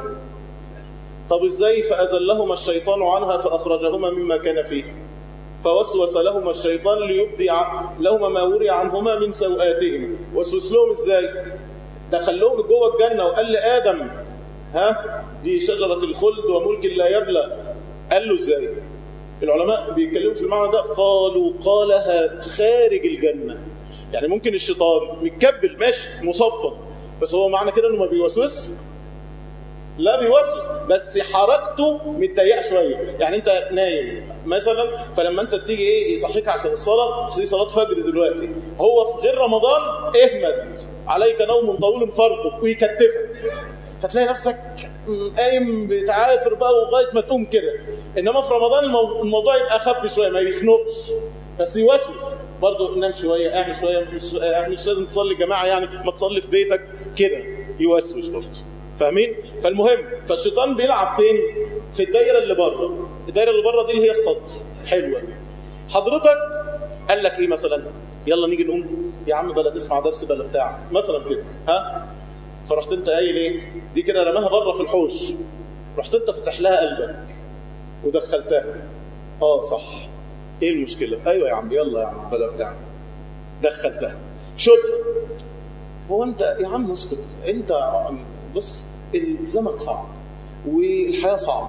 طب ازاي فازلهما الشيطان عنها فاخرجهما مما كان فيه فوسوس لهما الشيطان ليبدي لهما ما وري عنهما من سوآتهما وسوس لهم ازاي دخلهم جوه الجنة وقال لآدم ها دي شجرة الخلد وملك لا يبلى قال له ازاي العلماء بيتكلموا في المعنى ده قالوا قالها خارج الجنة يعني ممكن الشيطان متكبل ماشي مصفد بس هو معنى كده انه ما بيوسوس لا بيوسوس بس حركته متضيقه شويه يعني انت نايم مثلا فلما انت تيجي ايه يصحيك عشان الصلاه في صلاه فجر دلوقتي هو في غير رمضان اهمد عليك نوم طويل فرقك ويكتفك فتلاقي نفسك قايم بتعافر بقى لغايه ما تقوم كده انما في رمضان الموضوع يبقى اخف شويه ما يخنقش بس يوسوس برضه نام شويه اعمل شويه مش, مش لازم تصلي جماعه يعني ما تصلي في بيتك كده يوسوس برضه فاهمين فالمهم فالشيطان بيلعب فين في الدايره اللي بره الدايره اللي بره دي اللي هي الصدر حلوه حضرتك قال لك ايه مثلا يلا نيجي نقوم يا عم بلا تسمع درس بلا بتاع مثلا كده ها فرحت انت قايل ايه دي كده رماها بره في الحوش رحت انت فتح لها قلبك ودخلتها اه صح ايه المشكله ايوه يا عم يلا يا عم بلا بتاع دخلتها شبهه هو انت يا عم اسكت انت بص الزمن صعب والحياة صعبة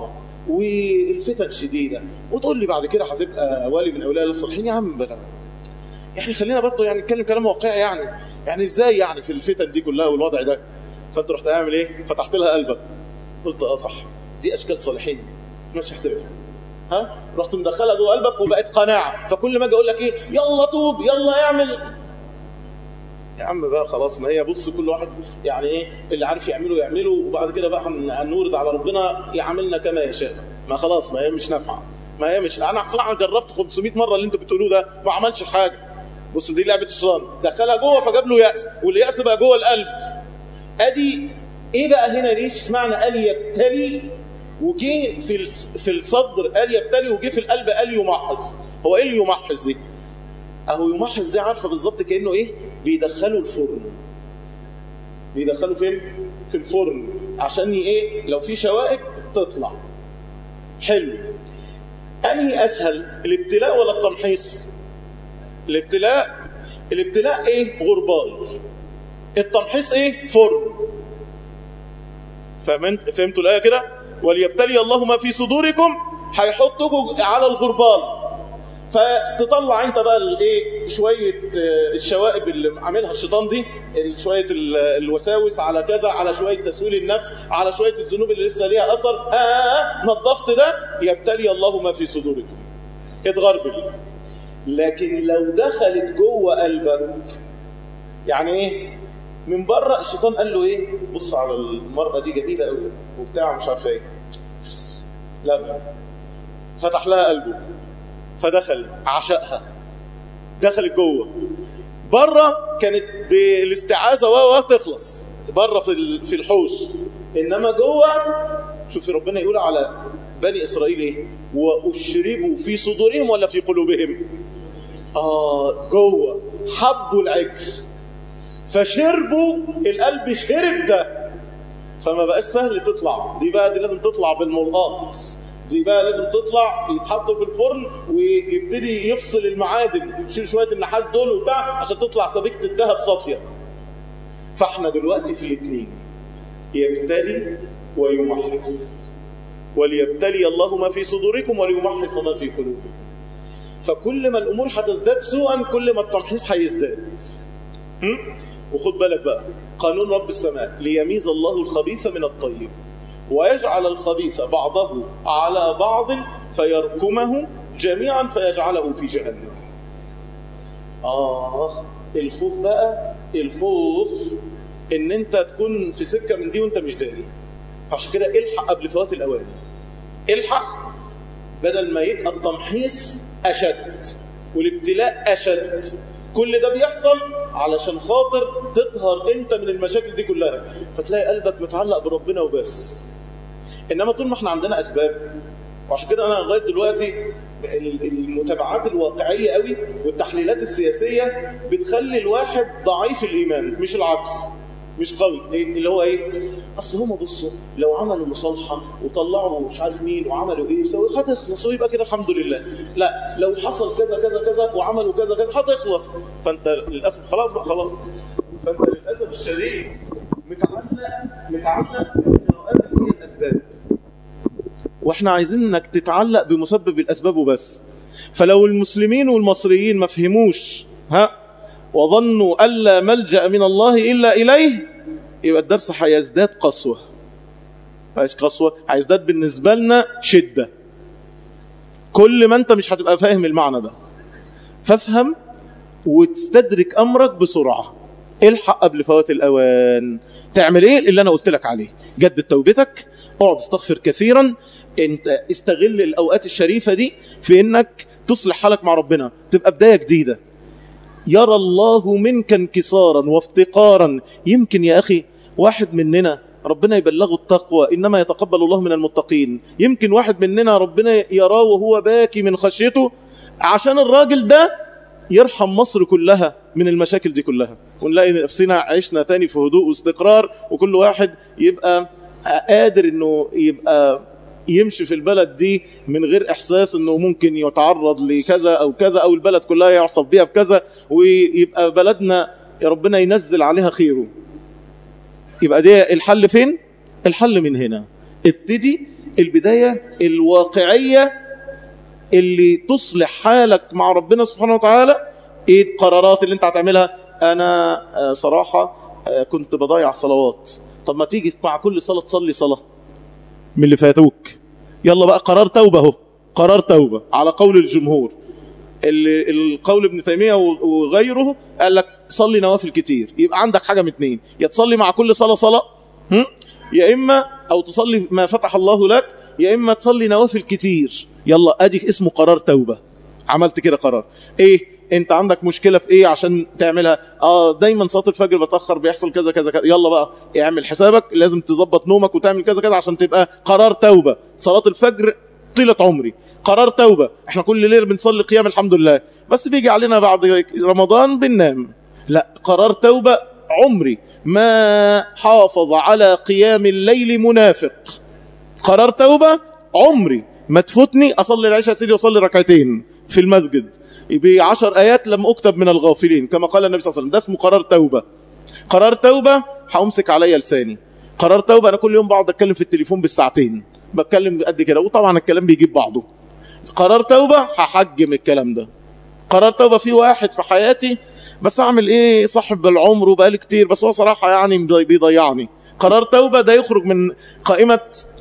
والفتن شديده وتقول لي بعد كده هتبقى ولي من اولياء الصالحين يا عم بلا يعني خلينا برضه يعني نتكلم كلام واقعي يعني يعني ازاي يعني في الفتن دي كلها والوضع ده فانت رحت عامل ايه فتحت لها قلبك قلت اه صح دي اشكال صالحين مش هختلف ها رحت مدخلها جوه قلبك وبقت قناعه فكل ما اجي اقول لك ايه يلا توب يلا اعمل يا عم بقى خلاص ما هي بص كل واحد يعني ايه اللي عارف يعمله يعمله وبعد كده بقى هن- هنورد على ربنا يعاملنا كما يشاء ما خلاص ما هي مش نافعه ما هي مش انا صراحه جربت 500 مره اللي انتوا بتقولوه ده ما عملش حاجه بص دي لعبه الشيطان دخلها جوه فجاب له ياس والياس بقى جوه القلب ادي ايه بقى هنا ليش معنى قال يبتلي وجه في الس- في الصدر قال يبتلي وجه في القلب قال يمحص هو ايه اللي يمحص دي اهو يمحص دي عارفه بالظبط كانه ايه بيدخله الفرن بيدخله فين في الفرن عشان ي- ايه لو في شوائب تطلع حلو انهي اسهل الابتلاء ولا التمحيص الابتلاء الابتلاء ايه غربال التمحيص ايه فرن فهمت فهمتوا الايه كده وليبتلي الله ما في صدوركم هيحطكم على الغربال فتطلع انت بقى الايه شويه آه، الشوائب اللي عاملها الشيطان دي شويه ال- الوساوس على كذا على شويه تسويل النفس على شويه الذنوب اللي لسه ليها اثر ها آه آه نظفت ده يبتلي الله ما في صدوركم اتغربل لكن لو دخلت جوه قلبك يعني ايه من بره الشيطان قال له ايه بص على المرأة دي جميلة قوي وبتاع مش عارف ايه لا فتح لها قلبه فدخل عشقها دخلت جوه بره كانت بالاستعاذة و و تخلص بره في ال- في الحوش انما جوه شوفي ربنا يقول على بني اسرائيل ايه واشربوا في صدورهم ولا في قلوبهم اه جوه حبوا العجل فشربوا القلب شرب ده فما بقاش سهل تطلع دي بقى دي لازم تطلع بالملقاط دي بقى لازم تطلع يتحط في الفرن ويبتدي يفصل المعادن يشيل شويه النحاس دول وبتاع عشان تطلع سبيكه الذهب صافيه فاحنا دلوقتي في الاثنين يبتلي ويمحص وليبتلي الله ما في صدوركم وليمحص ما في قلوبكم فكل ما الامور هتزداد سوءا كل ما التمحيص هيزداد هم؟ وخد بالك بقى قانون رب السماء ليميز الله الخبيث من الطيب ويجعل الخبيث بعضه على بعض فيركمه جميعا فيجعله في جهنم آه الخوف بقى الخوف ان انت تكون في سكة من دي وانت مش داري فعشان كده الحق قبل فوات الاوان الحق بدل ما يبقى التمحيص اشد والابتلاء اشد كل ده بيحصل علشان خاطر تطهر انت من المشاكل دي كلها فتلاقي قلبك متعلق بربنا وبس انما طول ما احنا عندنا اسباب وعشان كده انا لغايه دلوقتي ال- المتابعات الواقعيه قوي والتحليلات السياسيه بتخلي الواحد ضعيف الايمان مش العكس مش قوي إيه؟ اللي هو ايه اصل هم بصوا لو عملوا مصالحه وطلعوا مش عارف مين وعملوا ايه وسووا هتخلص ويبقى كده الحمد لله لا لو حصل كذا كذا كذا وعملوا كذا كذا هتخلص فانت للاسف خلاص بقى خلاص فانت للاسف الشديد متعلق متعلق بالقراءات اللي هي الاسباب واحنا عايزين انك تتعلق بمسبب الاسباب وبس فلو المسلمين والمصريين ما فهموش ها وظنوا الا ملجا من الله الا اليه يبقى الدرس هيزداد قسوه عايز قسوه هيزداد بالنسبه لنا شده كل ما انت مش هتبقى فاهم المعنى ده فافهم وتستدرك امرك بسرعه الحق قبل فوات الاوان تعمل ايه اللي انا قلت لك عليه جدد توبتك اقعد استغفر كثيرا انت استغل الاوقات الشريفه دي في انك تصلح حالك مع ربنا تبقى بدايه جديده يرى الله منك انكسارا وافتقارا يمكن يا اخي واحد مننا ربنا يبلغه التقوى انما يتقبل الله من المتقين يمكن واحد مننا ربنا يراه وهو باكي من خشيته عشان الراجل ده يرحم مصر كلها من المشاكل دي كلها ونلاقي نفسنا عشنا تاني في هدوء واستقرار وكل واحد يبقى قادر انه يبقى يمشي في البلد دي من غير احساس انه ممكن يتعرض لكذا او كذا او البلد كلها يعصب بيها بكذا ويبقى بلدنا يا ربنا ينزل عليها خيره يبقى ده الحل فين الحل من هنا ابتدي البداية الواقعية اللي تصلح حالك مع ربنا سبحانه وتعالى ايه القرارات اللي انت هتعملها انا آه، صراحة آه، كنت بضيع صلوات طب ما تيجي مع كل صلاة تصلي صلاة من اللي فاتوك يلا بقى قرار توبة اهو قرار توبة على قول الجمهور اللي القول ابن تيمية وغيره قال لك صلي نوافل كتير يبقى عندك حاجة من اتنين يا تصلي مع كل صلاة صلاة هم؟ يا إما أو تصلي ما فتح الله لك يا إما تصلي نوافل كتير يلا أدي اسمه قرار توبة عملت كده قرار إيه انت عندك مشكله في ايه عشان تعملها اه دايما صلاه الفجر بتاخر بيحصل كذا كذا كذا يلا بقى اعمل حسابك لازم تظبط نومك وتعمل كذا كذا عشان تبقى قرار توبه صلاه الفجر طيله عمري قرار توبه احنا كل ليله بنصلي قيام الحمد لله بس بيجي علينا بعد رمضان بننام لا قرار توبه عمري ما حافظ على قيام الليل منافق قرار توبه عمري ما تفوتني اصلي العشاء سيدي واصلي ركعتين في المسجد بعشر آيات لم أكتب من الغافلين كما قال النبي صلى الله عليه وسلم ده اسمه قرار توبة قرار توبة هأمسك عليا لساني قرار توبة أنا كل يوم بقعد أتكلم في التليفون بالساعتين بتكلم قد كده وطبعا الكلام بيجيب بعضه قرار توبة هحجم الكلام ده قرار توبة في واحد في حياتي بس أعمل إيه صاحب العمر وبقالي كتير بس هو صراحة يعني بيضيعني قرار توبة ده يخرج من قائمة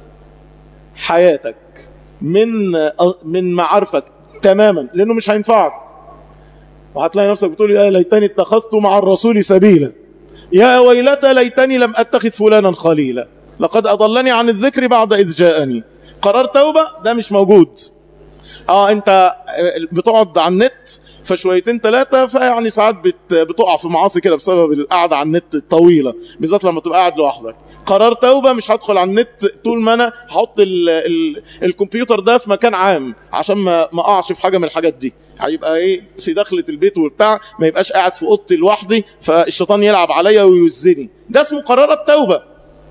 حياتك من من معارفك تماما لانه مش هينفعك وهتلاقي نفسك بتقول يا ليتني اتخذت مع الرسول سبيلا يا ويلتى ليتني لم اتخذ فلانا خليلا لقد اضلني عن الذكر بعد اذ جاءني قرار توبه ده مش موجود اه انت بتقعد على النت فشويتين ثلاثه فيعني ساعات بت بتقع في معاصي كده بسبب القعده على النت الطويله بالذات لما تبقى قاعد لوحدك قرار توبه مش هدخل على النت طول ما انا هحط ال ال الكمبيوتر ده في مكان عام عشان ما ما اقعش في حاجه من الحاجات دي هيبقى ايه في دخله البيت وبتاع ما يبقاش قاعد في اوضتي لوحدي فالشيطان يلعب عليا ويوزني ده اسمه قرار التوبه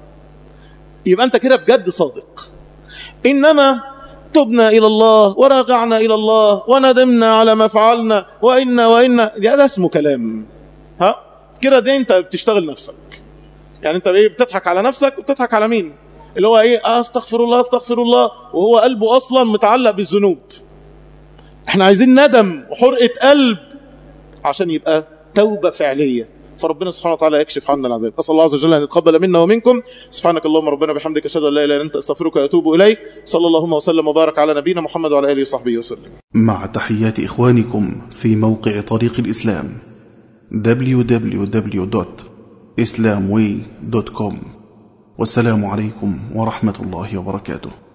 يبقى انت كده بجد صادق انما تبنا إلى الله وراجعنا إلى الله وندمنا على ما فعلنا وإنا وإنا يا ده اسمه كلام ها كده دي انت بتشتغل نفسك يعني انت ايه بتضحك على نفسك وبتضحك على مين اللي هو ايه آه استغفر الله استغفر الله وهو قلبه اصلا متعلق بالذنوب احنا عايزين ندم وحرقة قلب عشان يبقى توبة فعلية فربنا سبحانه وتعالى يكشف عنا العذاب أسأل الله عز وجل أن يتقبل منا ومنكم سبحانك اللهم ربنا بحمدك أشهد أن لا إله إلا أنت أستغفرك وأتوب إليك صلى اللهم وسلم وبارك على نبينا محمد وعلى آله وصحبه وسلم مع تحيات إخوانكم في موقع طريق الإسلام www.islamway.com والسلام عليكم ورحمة الله وبركاته